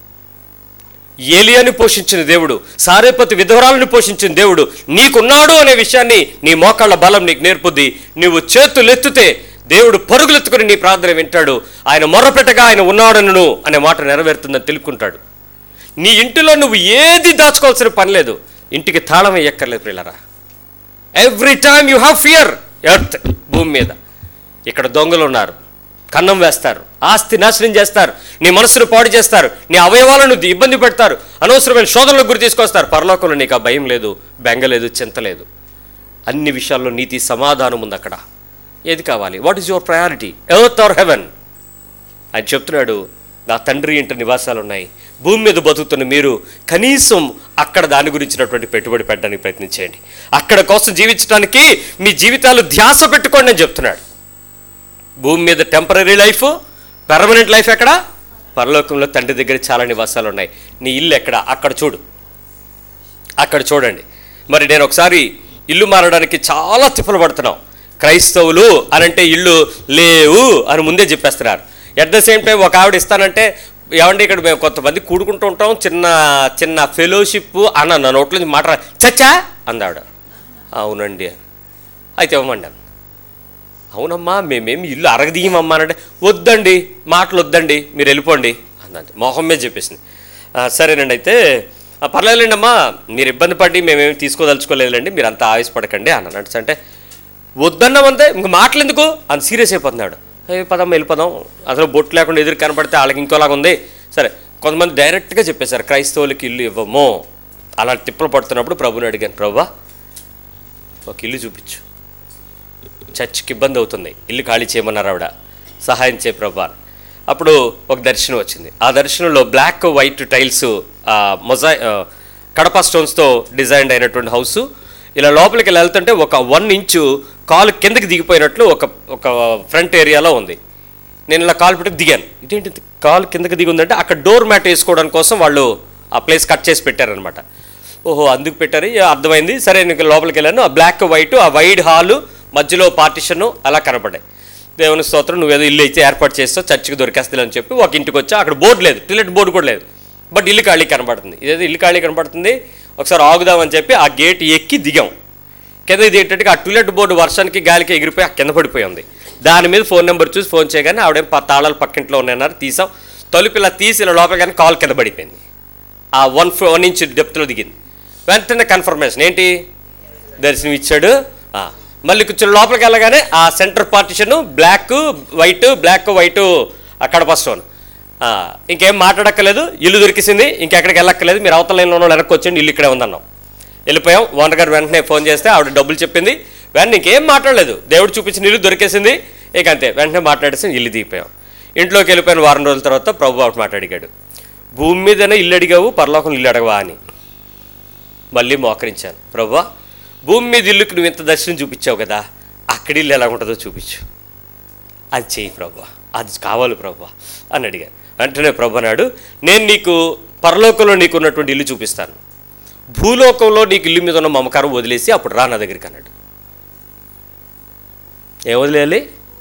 ఏలియాని పోషించిన దేవుడు సారేపతి విధవరాలను పోషించిన దేవుడు నీకున్నాడు అనే విషయాన్ని నీ మోకాళ్ళ బలం నీకు నేర్పుద్ది నువ్వు చేతులెత్తితే దేవుడు పరుగులెత్తుకుని నీ ప్రార్థన వింటాడు ఆయన మొరపెట్టగా ఆయన ఉన్నాడను అనే మాట నెరవేరుతుందని తెలుపుకుంటాడు నీ ఇంటిలో నువ్వు ఏది దాచుకోవాల్సిన పని లేదు ఇంటికి తాళం ఎక్కర్లేదు పిల్లరా every time you have fear earth భూమి మీద ఇక్కడ దొంగలు ఉన్నారు కన్నం వేస్తారు ఆస్తి నాశనం చేస్తారు నీ మనసును పాడు చేస్తారు నీ అవయవాలను ఇబ్బంది పెడతారు అనవసరమైన శోధనలకు గురి తీసుకొస్తారు పరలోకంలో నీకు ఆ భయం లేదు బెంగ లేదు చింత లేదు అన్ని విషయాల్లో నీతి సమాధానం ఉంది అక్కడ ఏది కావాలి what is your priority earth or heaven ఆయన చెప్తున్నాడు నా తండ్రి ఇంటి నివాసాలు ఉన్నాయి భూమి మీద బతుకుతున్న మీరు కనీసం అక్కడ దాని గురించినటువంటి పెట్టుబడి పెట్టడానికి ప్రయత్నించండి అక్కడ కోసం జీవించడానికి మీ జీవితాలు ధ్యాస పెట్టుకోండి అని చెప్తున్నాడు భూమి మీద టెంపరీ లైఫ్ పర్మనెంట్ లైఫ్ ఎక్కడ పరలోకంలో తండ్రి దగ్గర చాలా నివాసాలు ఉన్నాయి నీ ఇల్లు ఎక్కడ అక్కడ చూడు అక్కడ చూడండి మరి నేను ఒకసారి ఇల్లు మారడానికి చాలా తిప్పలు పడుతున్నాం క్రైస్తవులు అని అంటే ఇల్లు లేవు అని ముందే చెప్పేస్తున్నారు ఎట్ ద సేమ్ టైం ఒక ఆవిడ ఇస్తానంటే ఏమంటే ఇక్కడ మేము కొంతమంది కూడుకుంటూ ఉంటాం చిన్న చిన్న ఫెలోషిప్ అన్న నా నోట్లో నుంచి మాట రా- చచ్చా అందావిడ అవునండి అయితే ఇవ్వమండి అన్న. అవునమ్మా మేమేమి ఇల్లు అరగదీయమమ్మా అంటే వద్దండి మాటలు వద్దండి మీరు వెళ్ళిపోండి అన్నది మొహం మీద చెప్పేసింది "ఆ, సరేనండి అయితే "ఆ, పర్లేదులేండి అమ్మా మీరు ఇబ్బంది పడి మేమేమి తీసుకోదలుచుకోలేదులేండి మీరు అంత ఆవేశపడకండి అన్నాడు అంటే వద్దన్నామంతే ఇంక మాటలు ఎందుకు అంత సీరియస్ అయిపోతున్నాడు ఏ పదం వెళ్ళిపోదాం అసలు బొట్టు లేకుండా ఎదురు కనపడితే వాళ్ళకి ఇంకోలాగా ఉంది సరే కొంతమంది డైరెక్ట్గా చెప్పేశారు క్రైస్తవులకి ఇల్లు ఇవ్వము అలా తిప్పలు పడుతున్నప్పుడు ప్రభుని అడిగాను ప్రభా ఒక ఇల్లు చూపించు చర్చ్కి ఇబ్బంది అవుతుంది ఇల్లు ఖాళీ చేయమన్నారు ఆవిడ సహాయం చేయ ప్రభా అని. అప్పుడు ఒక దర్శనం వచ్చింది ఆ దర్శనంలో బ్లాక్ వైట్ టైల్స్ మొజా ఆ, కడప స్టోన్స్తో డిజైన్ అయినటువంటి హౌస్ ఇలా లోపలికి ఇలా వెళ్తుంటే ఒక వన్ ఇంచు కాలు కిందకి దిగిపోయినట్లు ఒక ఒక ఫ్రంట్ ఏరియాలో ఉంది నేను ఇలా కాలు పెట్టి దిగాను ఇదేంటి ఇది? కాలు కిందకి దిగి ఉందంటే అక్కడ డోర్ మ్యాట్ వేసుకోవడం కోసం వాళ్ళు ఆ ప్లేస్ కట్ చేసి పెట్టారనమాట ఓహో అందుకు పెట్టారు ఇక అర్థమైంది సరే నేను లోపలికి వెళ్ళాను ఆ బ్లాక్ వైట్ ఆ వైడ్ హాలు మధ్యలో పార్టిషన్ అలా కనపడ్డాయి దేవుని స్తోత్రం నువ్వేదో ఇల్లు అయితే ఏర్పాటు చేస్తావు చర్చికి దొరికేస్తుంది అని చెప్పి ఒక ఇంటికి వచ్చా అక్కడ బోర్డు లేదు టాయిలెట్ బోర్డు కూడా లేదు బట్ ఇల్లు ఖాళీ కనపడుతుంది ఇదేదో ఇల్లు ఖాళీ కనపడుతుంది ఒకసారి ఆగుదామని చెప్పి ఆ గేట్ ఎక్కి దిగాం కింద ఇది ఏంటంటే ఆ టాయిలెట్ బోర్డు వర్షానికి గాలికి ఎగిరిపోయి ఆ కింద పడిపోయి ఉంది దాని మీద ఫోన్ నెంబర్ చూసి ఫోన్ చేయగానే ఆవిడేం ప- తాళాలు పక్కింట్లో ఉన్నాయన్నారు తీసాం తలుపు ఇలా తీసి ఇలా లోపల కానీ కాల్ కింద పడిపోయింది ఆ వన్ వన్ ఇంచ్ డెప్త్లో దిగింది వెంటనే కన్ఫర్మేషన్ ఏంటి దర్శనం ఇచ్చాడు ఆ, మళ్ళీ కొంచెం లోపలికి వెళ్ళగానే ఆ center partition black white black white అక్కడ ఫస్ట్ ఇంకేం మాట్లాడక్కర్లేదు ఇల్లు దొరికిసింది ఇంకెక్కడికి వెళ్ళక్కర్లేదు మీరు అవతల లైన్లో ఉన్న వాళ్ళు వెనక్కి వచ్చండి ఇల్లు ఇక్కడే ఉందన్నాం వెళ్ళిపోయాం ఓనర్ గారు వెంటనే ఫోన్ చేస్తే ఆవిడ డబ్బులు చెప్పింది వెంటనే ఇంకేం మాట్లాడలేదు దేవుడు చూపించిన ఇల్లు దొరికేసింది ఇక అంతే వెంటనే మాట్లాడేసి ఇల్లు దిగిపోయాం ఇంట్లోకి వెళ్ళిపోయిన వారం రోజుల తర్వాత ప్రభు ఒకటి మాట్లాడిగాడు భూమి మీదనే ఇల్లు అడిగావు పరలోకం ఇల్లు అడగవా అని మళ్ళీ మోకరించాను ప్రభా భూమి మీద ఇల్లుకి నువ్వు ఇంత దర్శనం చూపించావు కదా అక్కడ ఇల్లు ఎలా ఉంటుందో చూపించు అది చేయి ప్రభా అది కావాలి ప్రభా అని అడిగాను వెంటనే ప్రభు అన్నాడు నేను నీకు పరలోకంలో నీకు ఉన్నటువంటి ఇల్లు చూపిస్తాను భూలోకంలో నీకు ఇల్లు మీద ఉన్న మమకారం వదిలేసి అప్పుడు రా నా దగ్గరికి అన్నాడు ఏం వదిలేయాలి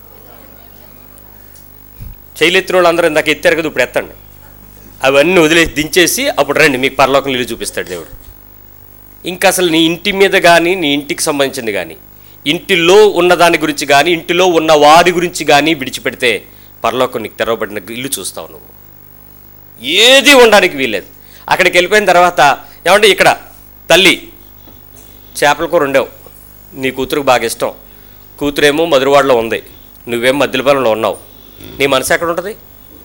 చేయలెత్తిన వాళ్ళందరూ ఇందాక ఎత్తారు కదా ఇప్పుడు ఎత్తండి అవన్నీ వదిలేసి దించేసి అప్పుడు రండి మీకు పరలోకం ఇల్లు చూపిస్తాడు దేవుడు ఇంకా అసలు నీ ఇంటి మీద కానీ నీ ఇంటికి సంబంధించింది కానీ ఇంటిలో ఉన్న దాని గురించి కానీ ఇంటిలో ఉన్న వారి గురించి కానీ విడిచిపెడితే పరలోకం నీకు తెరవబడిన ఇల్లు చూస్తావు నువ్వు ఏది ఉండడానికి వీల్లేదు అక్కడికి వెళ్ళిపోయిన తర్వాత ఏమంటే ఇక్కడ తల్లి చేపల కూర ఉండేవు నీ కూతురుకు బాగా ఇష్టం కూతురేమో మధురవాడలో ఉంది నువ్వేం మద్దిలపాలెంలో ఉన్నావు నీ మనసు ఎక్కడ ఉంటుంది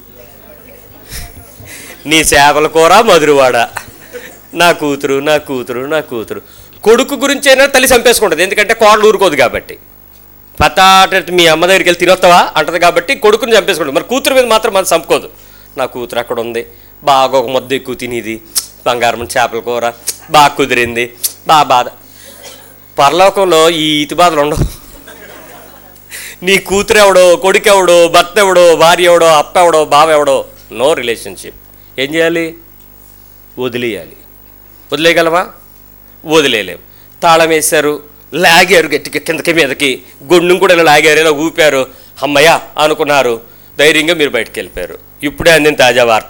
నీ చేపల కూర మధురవాడ నా కూతురు నా కూతురు నా కూతురు కొడుకు గురించి అయినా తల్లి చంపేసుకుంటుంది ఎందుకంటే కోడలు ఊరుకోదు కాబట్టి పతాట మీ అమ్మ దగ్గరికి వెళ్ళి తినొస్తావా అంటది కాబట్టి కొడుకుని చంపేసుకుంటుంది మరి కూతురు మీద మాత్రం మన చంపుకోదు నా కూతురు అక్కడ ఉంది బాగా ఒక ముద్ద ఎక్కువ తినేది బంగారం చేపల కూర బాగా కుదిరింది బాగా బాధ పరలోకంలో ఈ ఇతి బాధలు ఉండవు నీ కూతురు ఎవడో కొడుకు ఎవడో భర్త ఎవడో భార్య ఎవడో అప్ప ఎవడో బావ ఎవడో నో రిలేషన్షిప్ ఏం చేయాలి వదిలేయాలి వదిలేయగలవా వదిలేయలేం తాళం వేశారు లాగారు గట్టిగా కిందకి మీదకి గుండు కూడా ఇలా లాగారు ఇలా ఊపారు అమ్మయ్య అనుకున్నారు ధైర్యంగా మీరు బయటకు వెళ్ళిపోయారు ఇప్పుడే అందిన తాజా వార్త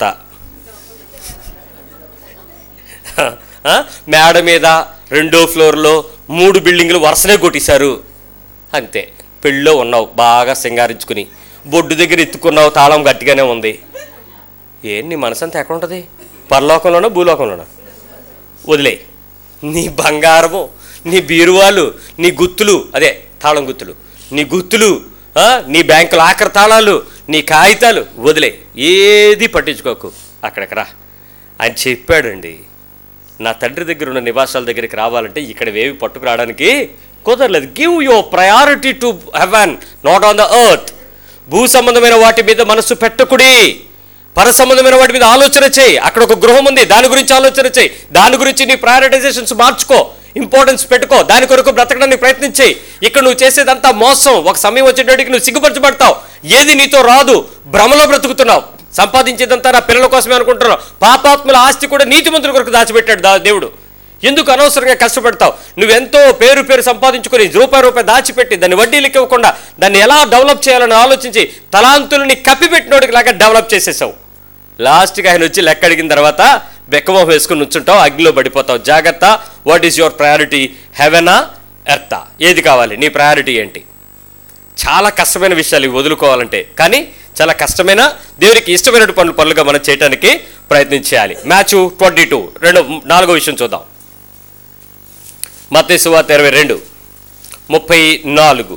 ఆ? మేడ మీద రెండో ఫ్లోర్లో మూడు బిల్డింగ్లు వరుసనే కొట్టేశారు అంతే పెళ్ళిలో ఉన్నావు బాగా సింగారించుకుని బొడ్డు దగ్గర ఎత్తుకున్నావు తాళం గట్టిగానే ఉంది ఏం నీ మనసంతా ఎక్కడ ఉంటుంది పరలోకంలోనో భూలోకంలోనో వదిలే నీ బంగారము నీ బీరువాలు నీ గుత్తులు అదే తాళం గుత్తులు నీ గుత్తులు ఆ, నీ బ్యాంకుల ఆఖరి తాళాలు నీ కాగితాలు వదిలే ఏది పట్టించుకోకు అక్కడికి రా ఆయన చెప్పాడండి నా తండ్రి దగ్గర ఉన్న నివాసాల దగ్గరికి రావాలంటే ఇక్కడ వేవి పట్టుకు రావడానికి కుదరలేదు give your priority to heaven not on the earth భూ సంబంధమైన వాటి మీద మనసు పెట్టకుడి పర సంబంధమైన వాటి మీద ఆలోచన చేయి అక్కడ ఒక గృహం ఉంది దాని గురించి ఆలోచన చేయి దాని గురించి నీ ప్రయారిటైజేషన్స్ మార్చుకో ఇంపార్టెన్స్ పెట్టుకో దాని కొరకు బ్రతకడానికి ప్రయత్నించేయి ఇక్కడ నువ్వు చేసేదంతా మోసం ఒక సమయం వచ్చేటప్పటికి నువ్వు సిగ్గుపరచబడతావు ఏది నీతో రాదు భ్రమలో బ్రతుకుతున్నావు సంపాదించేదంతా నా పిల్లల కోసమే అనుకుంటున్నావు పాపాత్ముల ఆస్తి కూడా నీతిమంతుల కొరకు దాచిపెట్టాడు దా దేవుడు ఎందుకు అనవసరంగా కష్టపెడతావు నువ్వెంతో పేరు పేరు సంపాదించుకొని రూపాయి రూపాయి దాచిపెట్టి దాన్ని వడ్డీలకు ఇవ్వకుండా దాన్ని ఎలా డెవలప్ చేయాలని ఆలోచించి తలాంతులని కప్పిపెట్టినోడికి లాగా డెవలప్ చేసేసావు లాస్ట్కి ఆయన వచ్చి లెక్క అడిగిన తర్వాత బెక్కమోహం వేసుకుని నుంచుంటావు అగ్నిలో పడిపోతావు జాగ్రత్త వాట్ ఈస్ యువర్ ప్రయారిటీ హెవెనా ఎర్తా ఏది కావాలి నీ ప్రయారిటీ ఏంటి చాలా కష్టమైన విషయాలు ఇవి వదులుకోవాలంటే కానీ చాలా కష్టమైన దేవునికి ఇష్టమైన పనులు పనులుగా మనం చేయడానికి ప్రయత్నం చేయాలి మ్యాచ్ ట్వంటీ టూ రెండు నాలుగో విషయం చూద్దాం మత్తయి సువార్త ఇరవై రెండు ముప్పై నాలుగు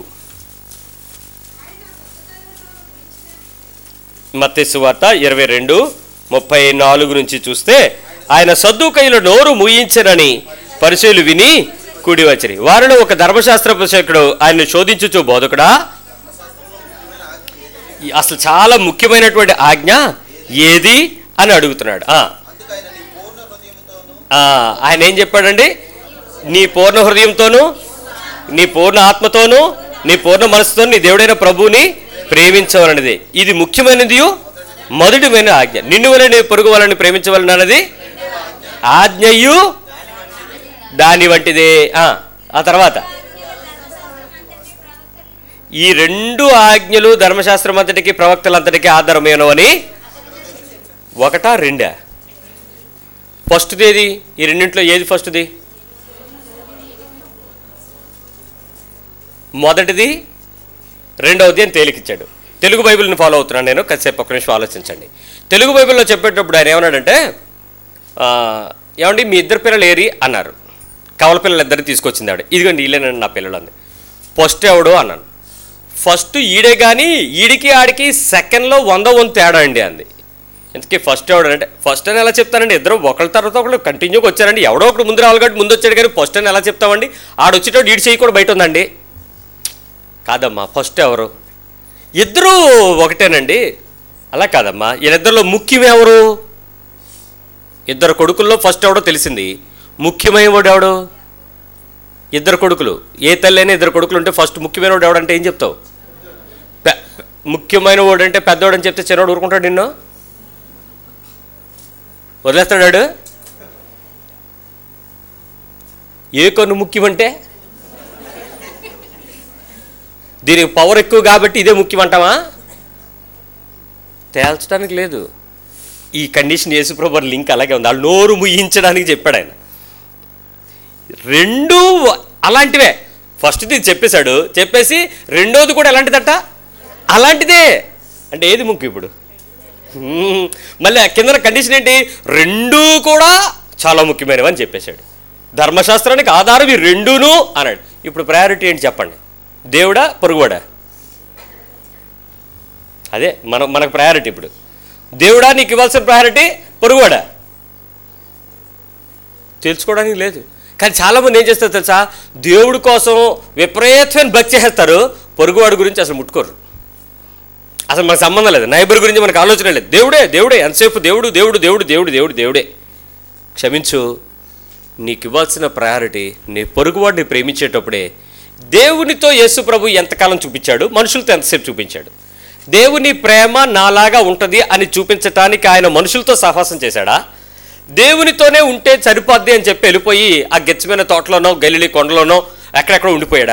మత్తయి సువార్త ఇరవై రెండు ముప్పై నాలుగు నుంచి చూస్తే ఆయన సద్దుకైల నోరు ముయించనని పరిచయులు విని కూడి వచ్చిరి వారిలో ఒక ధర్మశాస్త్ర పుస్తకుడు ఆయన శోధించుచు బోధకుడా ఈ అసలు చాలా ముఖ్యమైనటువంటి ఆజ్ఞ ఏది అని అడుగుతున్నాడు ఆ. ఆ, ఆయన ఏం చెప్పాడండి నీ పూర్ణ హృదయంతోనూ నీ పూర్ణ ఆత్మతోనూ నీ పూర్ణ మనసుతో నీ దేవుడైన ప్రభువుని ప్రేమించవలనది ఇది ముఖ్యమైనది మొదటిమైన ఆజ్ఞ నిన్ను వల్ల నీ పొరుగు వాళ్ళని ప్రేమించవలనది ఆజ్ఞయు దాని వంటిదే ఆ, ఆ తర్వాత ఈ రెండు ఆజ్ఞలు ధర్మశాస్త్రం అంతటికి ప్రవక్తలంతటికి ఆధారమైనవని ఒకటా రెండా ఫస్ట్ది ఏది ఈ రెండింటిలో ఏది ఫస్ట్ది మొదటిది రెండవది అని తేలికిచ్చాడు తెలుగు బైబిల్ని ఫాలో అవుతున్నాను నేను కాసేపు ఒక్క నిమిషం ఆలోచించండి తెలుగు బైబిల్లో చెప్పేటప్పుడు ఆయన ఏమన్నాడంటే ఆ, ఏమండి మీ ఇద్దరు పిల్లలు ఏరి అన్నారు కవల పిల్లలు ఇద్దరిని తీసుకొచ్చింది ఆవిడ ఇదిగోండి వీళ్ళేనండి నా పిల్లలు అంది ఫస్ట్ ఎవడు అన్నాను ఫస్ట్ ఈడే కానీ ఈడికి ఆడికి సెకండ్లో వంద వంతు తేడా అండి అంది ఇంతకీ ఫస్ట్ ఎవడు అంటే ఫస్ట్ అని ఎలా చెప్తానండి ఇద్దరు ఒకళ్ళ తర్వాత ఒకళ్ళు కంటిన్యూగా వచ్చారండి ఎవడో ఒకటి ముందు రావాలి కాబట్టి ముందు వచ్చాడు కానీ ఫస్ట్ అని ఎలా చెప్తామండి ఆడు వచ్చేటప్పుడు ఈడు చేయి కూడా బయట ఉందండి కాదమ్మా ఫస్ట్ ఎవరు ఇద్దరు ఒకటేనండి అలా కాదమ్మా వీళ్ళిద్దరిలో ముఖ్యం ఎవరు ఇద్దరు కొడుకుల్లో ఫస్ట్ ఎవడో తెలిసింది ముఖ్యమైన వాడు ఎవడు ఇద్దరు కొడుకులు ఏ తల్లి అయినా ఇద్దరు కొడుకులు ఉంటే ఫస్ట్ ముఖ్యమైన వాడు ఎవడంటే ఏం చెప్తావు పె- ముఖ్యమైన వాడు అంటే పెద్దవాడు అని చెప్తే చిన్నవాడు ఊరుకుంటాడు నిన్ను వదిలేస్తాడు ఏ కన్ను ముఖ్యమంటే దీనికి పవర్ ఎక్కువ కాబట్టి ఇదే ముఖ్యమంటావా తేల్చడానికి లేదు ఈ కండిషన్ యేసుప్రభు లింక్ అలాగే ఉంది వాళ్ళు నోరు ముయించడానికి చెప్పాడు ఆయన రెండు అలాంటివే ఫస్ట్ది చెప్పేశాడు చెప్పేసి రెండోది కూడా ఎలాంటిదట అలాంటిదే అంటే ఏది ముఖ్యం ఇప్పుడు హ్మ్. మళ్ళీ ఆ కింద కండిషన్ ఏంటి రెండూ కూడా చాలా ముఖ్యమైనవి అని చెప్పేశాడు ధర్మశాస్త్రానికి ఆధారం ఈ రెండూను అన్నాడు ఇప్పుడు ప్రయారిటీ ఏంటి చెప్పండి దేవుడా పొరుగువాడా అదే మన మనకు ప్రయారిటీ ఇప్పుడు దేవుడా నీకు ఇవ్వాల్సిన ప్రయారిటీ పొరుగువాడా తెలుసుకోవడానికి లేదు కానీ చాలామంది ఏం చేస్తారు తెలుసా దేవుడి కోసం విపరీతమైన భక్తి చేస్తారు పొరుగువాడి గురించి అసలు ముట్టుకోరు అసలు మనకు సంబంధం లేదు నైబర్ గురించి మనకు ఆలోచన లేదు దేవుడే దేవుడే ఎంతసేపు దేవుడు దేవుడు దేవుడు దేవుడు దేవుడు దేవుడే క్షమించు నీకు ఇవ్వాల్సిన ప్రయారిటీ నీ పొరుగువాడిని ప్రేమించేటప్పుడే దేవునితో యేసు ప్రభు ఎంతకాలం చూపించాడు మనుషులతో ఎంతసేపు చూపించాడు దేవుని ప్రేమ నాలాగా ఉంటుంది అని చూపించటానికి ఆయన మనుషులతో సహవాసం చేశాడా దేవునితోనే ఉంటే సరిపోద్ది అని చెప్పి వెళ్ళిపోయి ఆ గెచ్చమైన తోటలోనో గలిలి కొండలోనో ఎక్కడెక్కడ ఉండిపోయాడా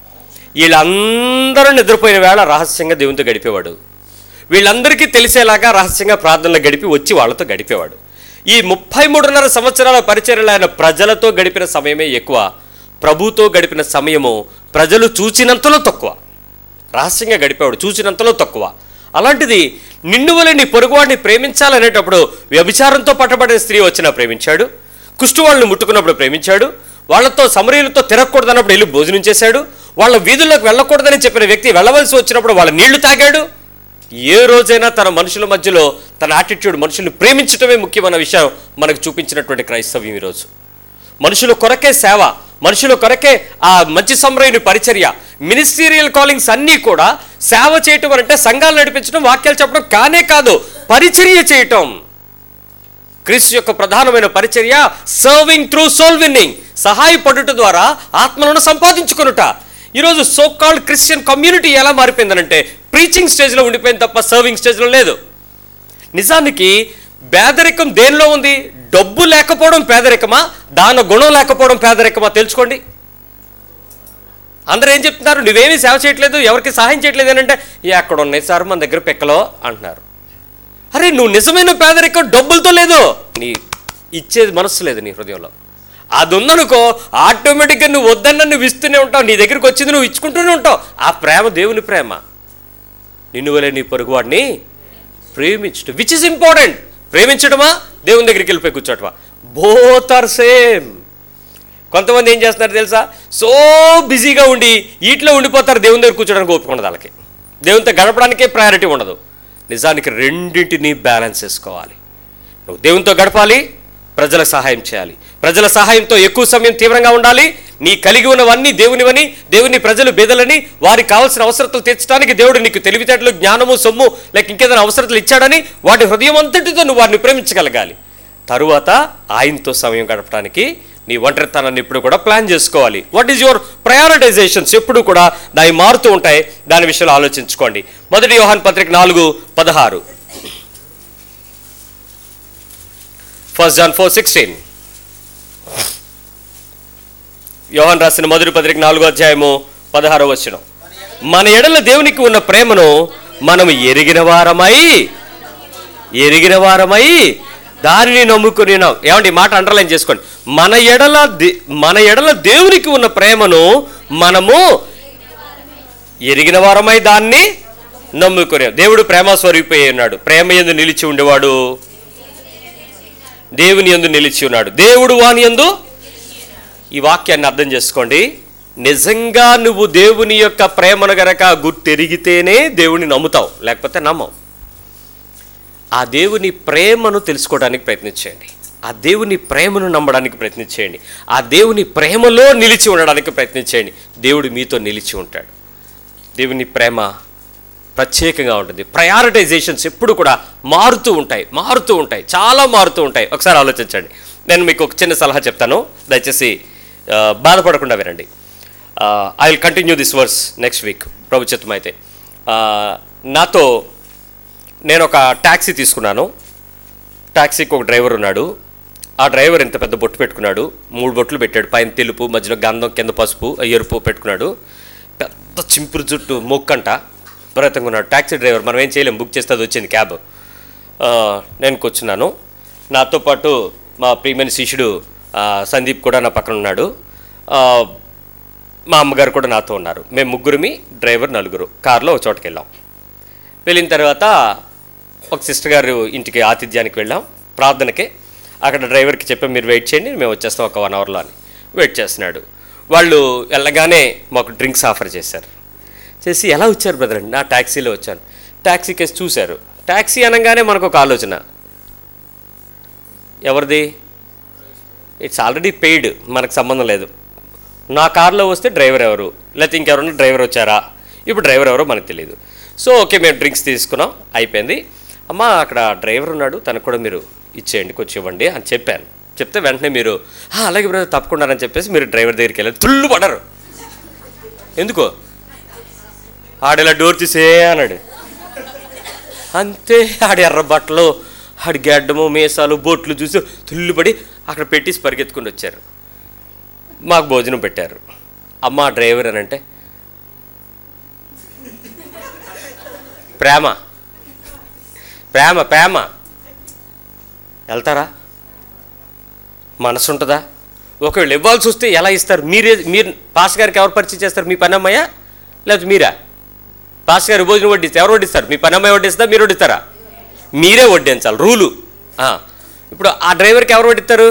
వీళ్ళందరూ నిద్రపోయిన వేళ రహస్యంగా దేవునితో గడిపేవాడు వీళ్ళందరికీ తెలిసేలాగా రహస్యంగా ప్రార్థనలు గడిపి వచ్చి వాళ్ళతో గడిపేవాడు ఈ ముప్పై మూడున్నర సంవత్సరాల పరిచర్యలు ఆయన ప్రజలతో గడిపిన సమయమే ఎక్కువ ప్రభుతో గడిపిన సమయము ప్రజలు చూచినంతలో తక్కువ రహస్యంగా గడిపేవాడు చూసినంతలో తక్కువ అలాంటిది నిన్ను వలె నీ పొరుగువాడిని ప్రేమించాలనేటప్పుడు వ్యభిచారంతో పట్టబడిన స్త్రీ వచ్చినా ప్రేమించాడు కుష్టు వాళ్ళని ముట్టుకున్నప్పుడు ప్రేమించాడు వాళ్ళతో సమరీలతో తిరగకూడదన్నప్పుడు వెళ్ళి భోజనం చేశాడు వాళ్ళ వీధుల్లోకి వెళ్ళకూడదని చెప్పిన వ్యక్తి వెళ్ళవలసి వచ్చినప్పుడు వాళ్ళ నీళ్లు తాగాడు ఏ రోజైనా తన మనుషుల మధ్యలో తన యాటిట్యూడ్ మనుషుల్ని ప్రేమించటమే ముఖ్యమైన విషయం మనకు చూపించినటువంటి క్రైస్తవ్యం ఈరోజు మనుషుల కొరకే సేవ మనుషుల కొరకే ఆ మంచి సమరయుని పరిచర్య మినిస్టీరియల్ కాలింగ్స్ అన్నీ కూడా సేవ చేయటం అంటే సంఘాలు నడిపించడం వాక్యాలు చెప్పడం కానే కాదు పరిచర్య చేయటం క్రీస్తు యొక్క ప్రధానమైన పరిచర్య సర్వింగ్ త్రూ సోల్ విన్నింగ్ సహాయపడుట ద్వారా ఆత్మలను సంపాదించుకొనుట ఈరోజు సో కాల్డ్ క్రిస్టియన్ కమ్యూనిటీ ఎలా మారిపోయిందనంటే ప్రీచింగ్ స్టేజ్లో ఉండిపోయింది తప్ప సర్వింగ్ స్టేజ్లో లేదు నిజానికి పేదరికం దేనిలో ఉంది డబ్బు లేకపోవడం పేదరికమా దాన గుణం లేకపోవడం పేదరికమా తెలుసుకోండి అందరూ ఏం చెప్తున్నారు నువ్వేమీ సేవ చేయట్లేదు ఎవరికి సహాయం చేయట్లేదు అని అంటే ఎక్కడ ఉన్నాయి సార్ మన దగ్గర పిక్కలో అంటున్నారు అరే నువ్వు నిజమైన పేదరికం డబ్బులతో లేదు నీ ఇచ్చేది మనస్సు లేదు నీ హృదయంలో అది ఉందనుకో ఆటోమేటిక్గా నువ్వు వద్దన్న నువ్వు ఇస్తూనే ఉంటావు నీ దగ్గరికి వచ్చింది నువ్వు ఇచ్చుకుంటూనే ఉంటావు ఆ ప్రేమ దేవుని ప్రేమ నిన్ను వలే నీ పొరుగువాడిని ప్రేమించడం విచ్ ఇస్ ఇంపార్టెంట్ ప్రేమించడమా దేవుని దగ్గరికి వెళ్ళిపోయి కూర్చోటమా బోత్ ఆర్ సేమ్ కొంతమంది ఏం చేస్తున్నారు తెలుసా సో బిజీగా ఉండి వీటిలో ఉండిపోతారు దేవుని దగ్గర కూర్చోడానికి ఓపిక ఉండదు వాళ్ళకి దేవునితో గడపడానికే ప్రయారిటీ ఉండదు నిజానికి రెండింటినీ బ్యాలెన్స్ చేసుకోవాలి నువ్వు దేవునితో గడపాలి ప్రజలకు సహాయం చేయాలి ప్రజల సహాయంతో ఎక్కువ సమయం తీవ్రంగా ఉండాలి నీ కలిగి ఉన్నవన్నీ దేవునివని దేవుని ప్రజలు బేదలని వారికి కావాల్సిన అవసరతలు తీర్చడానికి దేవుడు నీకు తెలివితేటలు జ్ఞానము సొమ్ము లేక ఇంకేదైనా అవసరతలు ఇచ్చాడని వాటి హృదయం అంతటితో నువ్వు వారిని ప్రేమించగలగాలి తరువాత ఆయనతో సమయం గడపడానికి నీ ఒంటరితనాన్ని ఇప్పుడు కూడా ప్లాన్ చేసుకోవాలి వాట్ ఈజ్ యువర్ ప్రయారిటైజేషన్స్ ఎప్పుడు కూడా దాన్ని మారుతూ ఉంటాయి దాని విషయంలో ఆలోచించుకోండి మొదటి యోహాన్ పత్రిక నాలుగు పదహారు ఫస్ట్ జాన్ ఫోర్ సిక్స్టీన్ యోహాన్ రాసిన మొదటి పత్రిక నాలుగో అధ్యాయము పదహారో వచ్చిన మన ఎడల దేవునికి ఉన్న ప్రేమను మనం ఎరిగిన వారమై ఎరిగిన వారమై దానిని నమ్ముకుని ఉన్నాం ఏమండి ఈ మాట అండర్లైన్ చేసుకోండి మన ఎడల దే- మన ఎడల దేవునికి ఉన్న ప్రేమను మనము ఎరిగిన వారమై దాన్ని నమ్ముకునే దేవుడు ప్రేమ స్వరూపై ఉన్నాడు ప్రేమ ఎందు నిలిచి ఉండేవాడు దేవుని ఎందు నిలిచి ఉన్నాడు దేవుడు వాని ఎందు ఈ వాక్యాన్ని అర్థం చేసుకోండి నిజంగా నువ్వు దేవుని యొక్క ప్రేమను గనక గుర్తెరిగితేనే దేవుని నమ్ముతావు లేకపోతే నమ్మవు ఆ దేవుని ప్రేమను తెలుసుకోవడానికి ప్రయత్నించండి ఆ దేవుని ప్రేమను నమ్మడానికి ప్రయత్నించేయండి ఆ దేవుని ప్రేమలో నిలిచి ఉండడానికి ప్రయత్నించేయండి దేవుడు మీతో నిలిచి ఉంటాడు దేవుని ప్రేమ ప్రత్యేకంగా ఉంటుంది ప్రయారిటైజేషన్స్ ఎప్పుడు కూడా మారుతూ ఉంటాయి మారుతూ ఉంటాయి చాలా మారుతూ ఉంటాయి ఒకసారి ఆలోచించండి నేను మీకు ఒక చిన్న సలహా చెప్తాను దయచేసి ఆ, బాధపడకుండా వినండి I will continue this verse next week ప్రభు చిత్తం అయితే ఆ, నాతో నేను ఒక ట్యాక్సీ తీసుకున్నాను ట్యాక్సీకి ఒక డ్రైవర్ ఉన్నాడు ఆ డ్రైవర్ ఇంత పెద్ద బొట్టు పెట్టుకున్నాడు మూడు బొట్లు పెట్టాడు పైన తెలుపు మధ్యలో గంధం కింద పసుపు ఎరుపు పెట్టుకున్నాడు పెద్ద చింపురు జుట్టు మొక్కంట విపరీతంగా ఉన్నాడు ట్యాక్సీ డ్రైవర్ మనం ఏం చేయలేం బుక్ చేస్తే అది వచ్చింది క్యాబ్ ఆ, నేను కూర్చున్నాను నాతో పాటు మా ప్రియమైన శిష్యుడు ఆ, సందీప్ కూడా నా పక్కన ఉన్నాడు ఆ, మా అమ్మగారు కూడా నాతో ఉన్నారు మేము ముగ్గురిమి డ్రైవర్ నలుగురు కారులో ఒక చోటుకి వెళ్ళాం వెళ్ళిన తర్వాత ఒక సిస్టర్ గారు ఇంటికి ఆతిథ్యానికి వెళ్ళాం ప్రార్థనకి అక్కడ డ్రైవర్కి చెప్పాం మీరు వెయిట్ చేయండి మేము వచ్చేస్తాం ఒక వన్ అవర్లో అని వెయిట్ చేస్తున్నాడు వాళ్ళు వెళ్ళగానే మాకు డ్రింక్స్ ఆఫర్ చేశారు చేసి ఎలా వచ్చారు బ్రదర్ నా ట్యాక్సీలో వచ్చాను ట్యాక్సీ కేసు చూశారు ట్యాక్సీ అనగానే మనకు ఒక ఆలోచన ఎవరిది ఇట్స్ ఆల్రెడీ పెయిడ్ మనకు సంబంధం లేదు నా కార్లో వస్తే డ్రైవర్ ఎవరు లేకపోతే ఇంకెవరన్నా డ్రైవర్ వచ్చారా ఇప్పుడు డ్రైవర్ ఎవరో మనకు తెలియదు సో ఓకే మేము డ్రింక్స్ తీసుకున్నాం అయిపోయింది అమ్మ అక్కడ డ్రైవర్ ఉన్నాడు తనకు కూడా మీరు ఇచ్చేయండి కొంచెం ఇవ్వండి అని చెప్పాను చెప్తే వెంటనే మీరు "ఆ, అలాగే బ్రదర్ తప్పకుండా అని చెప్పేసి మీరు డ్రైవర్ దగ్గరికి వెళ్ళారు తుళ్ళు పడరు ఎందుకో ఆడేలా డోర్ తీసే అన్నాడు అంతే ఆడి ఎర్ర బట్టలు ఆడి గడ్డము మీసాలు బొట్లు చూసి తుల్లుపడి అక్కడ పెట్టేసి పరిగెత్తుకుని వచ్చారు మాకు భోజనం పెట్టారు అమ్మ డ్రైవర్ అని అంటే ప్రేమ ప్రేమ ప్రేమ వెళ్తారా మనసు ఉంటుందా ఒకవేళ ఇవ్వాల్సి వస్తే ఎలా ఇస్తారు మీరే మీరు పాస్ గారికి ఎవరు పరిచయం చేస్తారు మీ పని అమ్మాయా లేకపోతే మీరా పాస్ గారు భోజనం వడ్డిస్తే ఎవరు వడ్డిస్తారు మీ పని అమ్మాయి వడ్డిస్తారా మీరు వడ్డిస్తారా మీరే వడ్డించాలి రూలు ఆ. ఇప్పుడు ఆ డ్రైవర్కి ఎవరు వడ్డిస్తారు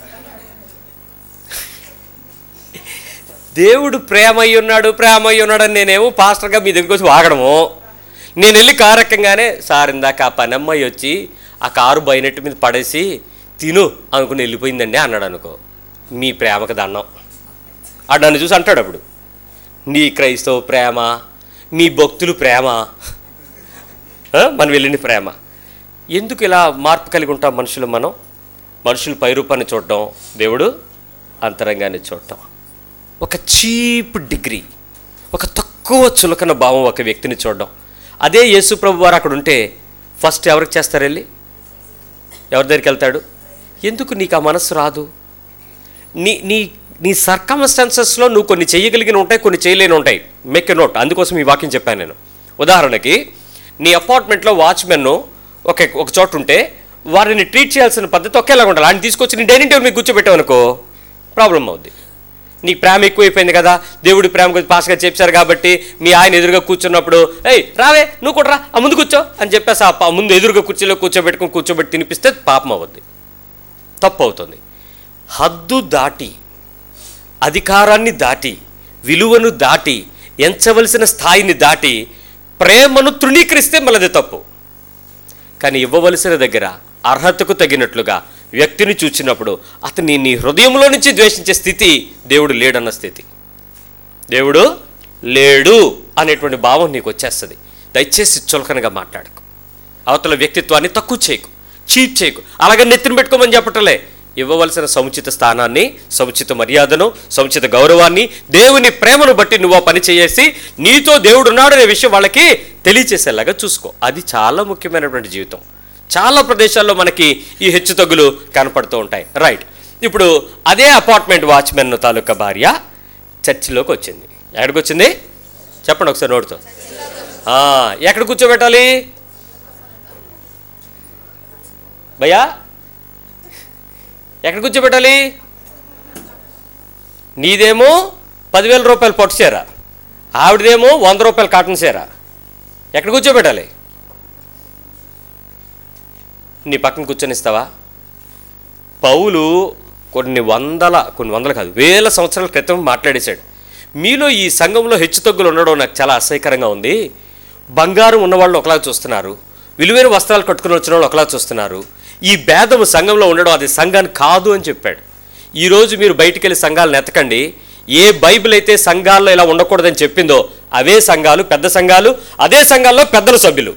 దేవుడు ప్రేమ అయి ఉన్నాడు ప్రేమ అయి ఉన్నాడు అని నేనేమో పాస్టర్గా మీ దగ్గరికి వచ్చి వాగడము నేను వెళ్ళి కారు ఎక్కంగానే సార్ ఇందాక ఆ పని అమ్మాయి వచ్చి ఆ కారు బయనెట్టు మీద పడేసి తిను అనుకుని వెళ్ళిపోయిందండి అన్నాడు అనుకో మీ ప్రేమకు దండం ఆడు నన్ను చూసి అంటాడు అప్పుడు నీ క్రైస్తవ ప్రేమ మీ భక్తులు ప్రేమ ఆ? మనం వెళ్ళిన ప్రేమ ఎందుకు ఇలా మార్పు కలిగి ఉంటాం మనుషులు మనం మనుషులు పైరూపాన్ని చూడటం దేవుడు అంతరంగాన్ని చూడటం ఒక చీప్ డిగ్రీ ఒక తక్కువ చులకన భావం ఒక వ్యక్తిని చూడడం అదే యేసు ప్రభు వారు అక్కడ ఉంటే ఫస్ట్ ఎవరికి చేస్తారు వెళ్ళి ఎవరి దగ్గరికి వెళ్తాడు ఎందుకు నీకు ఆ మనస్సు రాదు నీ నీ నీ సర్కమస్టాన్సెస్లో నువ్వు కొన్ని చేయగలిగిన ఉంటాయి కొన్ని చేయలేని ఉంటాయి మేక్ ఎ నోట్ అందుకోసం ఈ వాక్యం చెప్పాను నేను ఉదాహరణకి నీ అపార్ట్మెంట్లో వాచ్మెన్ ఒక ఒక చోట ఉంటే వారిని ట్రీట్ చేయాల్సిన పద్ధతి ఒకేలాగా ఉండాలి ఆయన తీసుకొచ్చి నీ డైనింగ్ టేబుల్ మీద కూర్చోబెట్టావనుకో ప్రాబ్లం అవుద్ది నీకు ప్రేమ ఎక్కువైపోయింది కదా దేవుడి ప్రేమ గురించి పాస్గా చెప్పారు కాబట్టి మీ ఆయన ఎదురుగా కూర్చున్నప్పుడు ఏయ్ రావే నువ్వు కూడా రా ఆ ముందు కూర్చో అని చెప్పేసి ఆ ప- ముందు ఎదురుగా కుర్చీలో కూర్చోబెట్టుకుని కూర్చోబెట్టి తినిపిస్తే పాపం అవుద్ది తప్పు అవుతుంది హద్దు దాటి అధికారాన్ని దాటి విలువను దాటి ఎంచవలసిన స్థాయిని దాటి ప్రేమను తృణీకరిస్తే మనది తప్పు కానీ ఇవ్వవలసిన దగ్గర అర్హతకు తగినట్లుగా వ్యక్తిని చూచినప్పుడు అతని నీ హృదయంలో నుంచి ద్వేషించే స్థితి దేవుడు లేడన్న స్థితి దేవుడు లేడు అనేటువంటి భావం నీకు వచ్చేస్తుంది దయచేసి చులకనగా మాట్లాడకు అవతల వ్యక్తిత్వాన్ని తక్కువ చేయకు చీట్ చేయకు అలాగే నెత్తిన పెట్టుకోమని చెప్పటలే ఇవ్వవలసిన సముచిత స్థానాన్ని సముచిత మర్యాదను సముచిత గౌరవాన్ని దేవుని ప్రేమను బట్టి నువ్వు ఆ పని చేసి నీతో దేవుడు ఉన్నాడు అనే విషయం వాళ్ళకి తెలియచేసేలాగా చూసుకో అది చాలా ముఖ్యమైనటువంటి జీవితం చాలా ప్రదేశాల్లో మనకి ఈ హెచ్చుతగ్గులు కనపడుతూ ఉంటాయి రైట్ ఇప్పుడు అదే అపార్ట్మెంట్ వాచ్మెన్ తాలూకా భార్య చర్చిలోకి వచ్చింది ఎక్కడికి వచ్చింది చెప్పండి ఒకసారి నోటితో ఆ, ఎక్కడ కూర్చోబెట్టాలి భయ్యా ఎక్కడ కూర్చోబెట్టాలి నీదేమో పదివేల రూపాయలు పొట్టు చీర ఆవిడదేమో వంద రూపాయలు కాటన్ చీర ఎక్కడ కూర్చోబెట్టాలి నీ పక్కన కూర్చొనిస్తావా పౌలు కొన్ని వందల కొన్ని వందల కాదు వేల సంవత్సరాల క్రితం మాట్లాడేశాడు మీలో ఈ సంఘంలో హెచ్చుతగ్గులు ఉండడం నాకు చాలా అసహ్యకరంగా ఉంది బంగారం ఉన్నవాళ్ళు ఒకలా చూస్తున్నారు విలువైన వస్త్రాలు కట్టుకుని వచ్చిన వాళ్ళు ఒకలా చూస్తున్నారు ఈ భేదము సంఘంలో ఉండడం అది సంఘాన్ని కాదు అని చెప్పాడు ఈరోజు మీరు బయటికి వెళ్ళి సంఘాలను ఎతకండి ఏ బైబిల్ అయితే సంఘాల్లో ఇలా ఉండకూడదని చెప్పిందో అవే సంఘాలు పెద్ద సంఘాలు అదే సంఘాల్లో పెద్దల సభ్యులు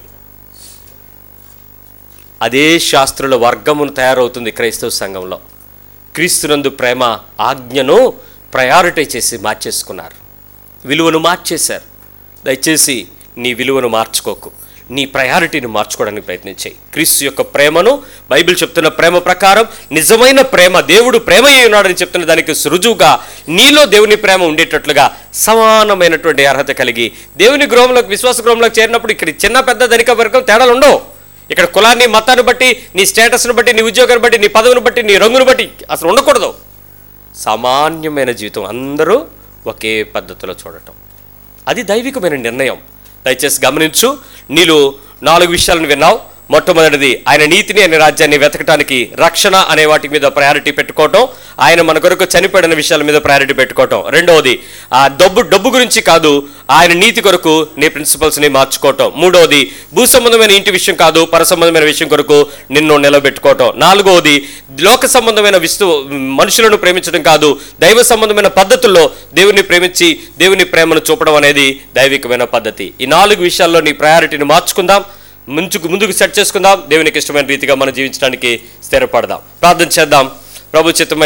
అదే శాస్త్రుల వర్గమును తయారవుతుంది క్రైస్తవ సంఘంలో క్రీస్తునందు ప్రేమ ఆజ్ఞను ప్రయారిటీ చేసి మార్చేసుకున్నారు విలువను మార్చేశారు దయచేసి నీ విలువను మార్చుకోకు నీ ప్రయారిటీని మార్చుకోవడానికి ప్రయత్నించాయి క్రీస్తు యొక్క ప్రేమను బైబిల్ చెప్తున్న ప్రేమ ప్రకారం నిజమైన ప్రేమ దేవుడు ప్రేమ అయి ఉన్నాడని చెప్తున్న దానికి రుజువుగా నీలో దేవుని ప్రేమ ఉండేటట్లుగా సమానమైనటువంటి అర్హత కలిగి దేవుని గృహంలోకి విశ్వాస గృహంలోకి చేరినప్పుడు ఇక్కడ చిన్న పెద్ద ధనిక వర్గం తేడాలు ఉండవు ఇక్కడ కులాన్ని మతాన్ని బట్టి నీ స్టేటస్ను బట్టి నీ ఉద్యోగాన్ని బట్టి నీ పదవిని బట్టి నీ రంగును బట్టి అసలు ఉండకూడదు సామాన్యమైన జీవితం అందరూ ఒకే పద్ధతిలో చూడటం అది దైవికమైన నిర్ణయం దయచేసి గమనించు నీలో నాలుగు విషయాలను విన్నావు మొట్టమొదటిది ఆయన నీతిని ఆయన రాజ్యాన్ని వెతకటానికి రక్షణ అనే వాటి మీద ప్రయారిటీ పెట్టుకోవటం ఆయన మన కొరకు చనిపోయిన విషయాల మీద ప్రయారిటీ పెట్టుకోవటం రెండవది ఆ డబ్బు డబ్బు గురించి కాదు ఆయన నీతి కొరకు నీ ప్రిన్సిపల్స్ని మార్చుకోవటం మూడవది భూ సంబంధమైన ఇంటి విషయం కాదు పర సంబంధమైన విషయం కొరకు నిన్ను నిలబెట్టుకోవటం నాలుగవది లోక సంబంధమైన విస్తు మనుషులను ప్రేమించడం కాదు దైవ సంబంధమైన పద్ధతుల్లో దేవుని ప్రేమించి దేవుని ప్రేమను చూపడం అనేది దైవికమైన పద్ధతి ఈ నాలుగు విషయాల్లో నీ ప్రయారిటీని మార్చుకుందాం ముంచుకు ముందుకు సెట్ చేసుకుందాం దేవునికి ఇష్టమైన రీతిగా మనం జీవించడానికి స్థిరపడదాం ప్రార్థన చేద్దాం ప్రభు చిత్తమై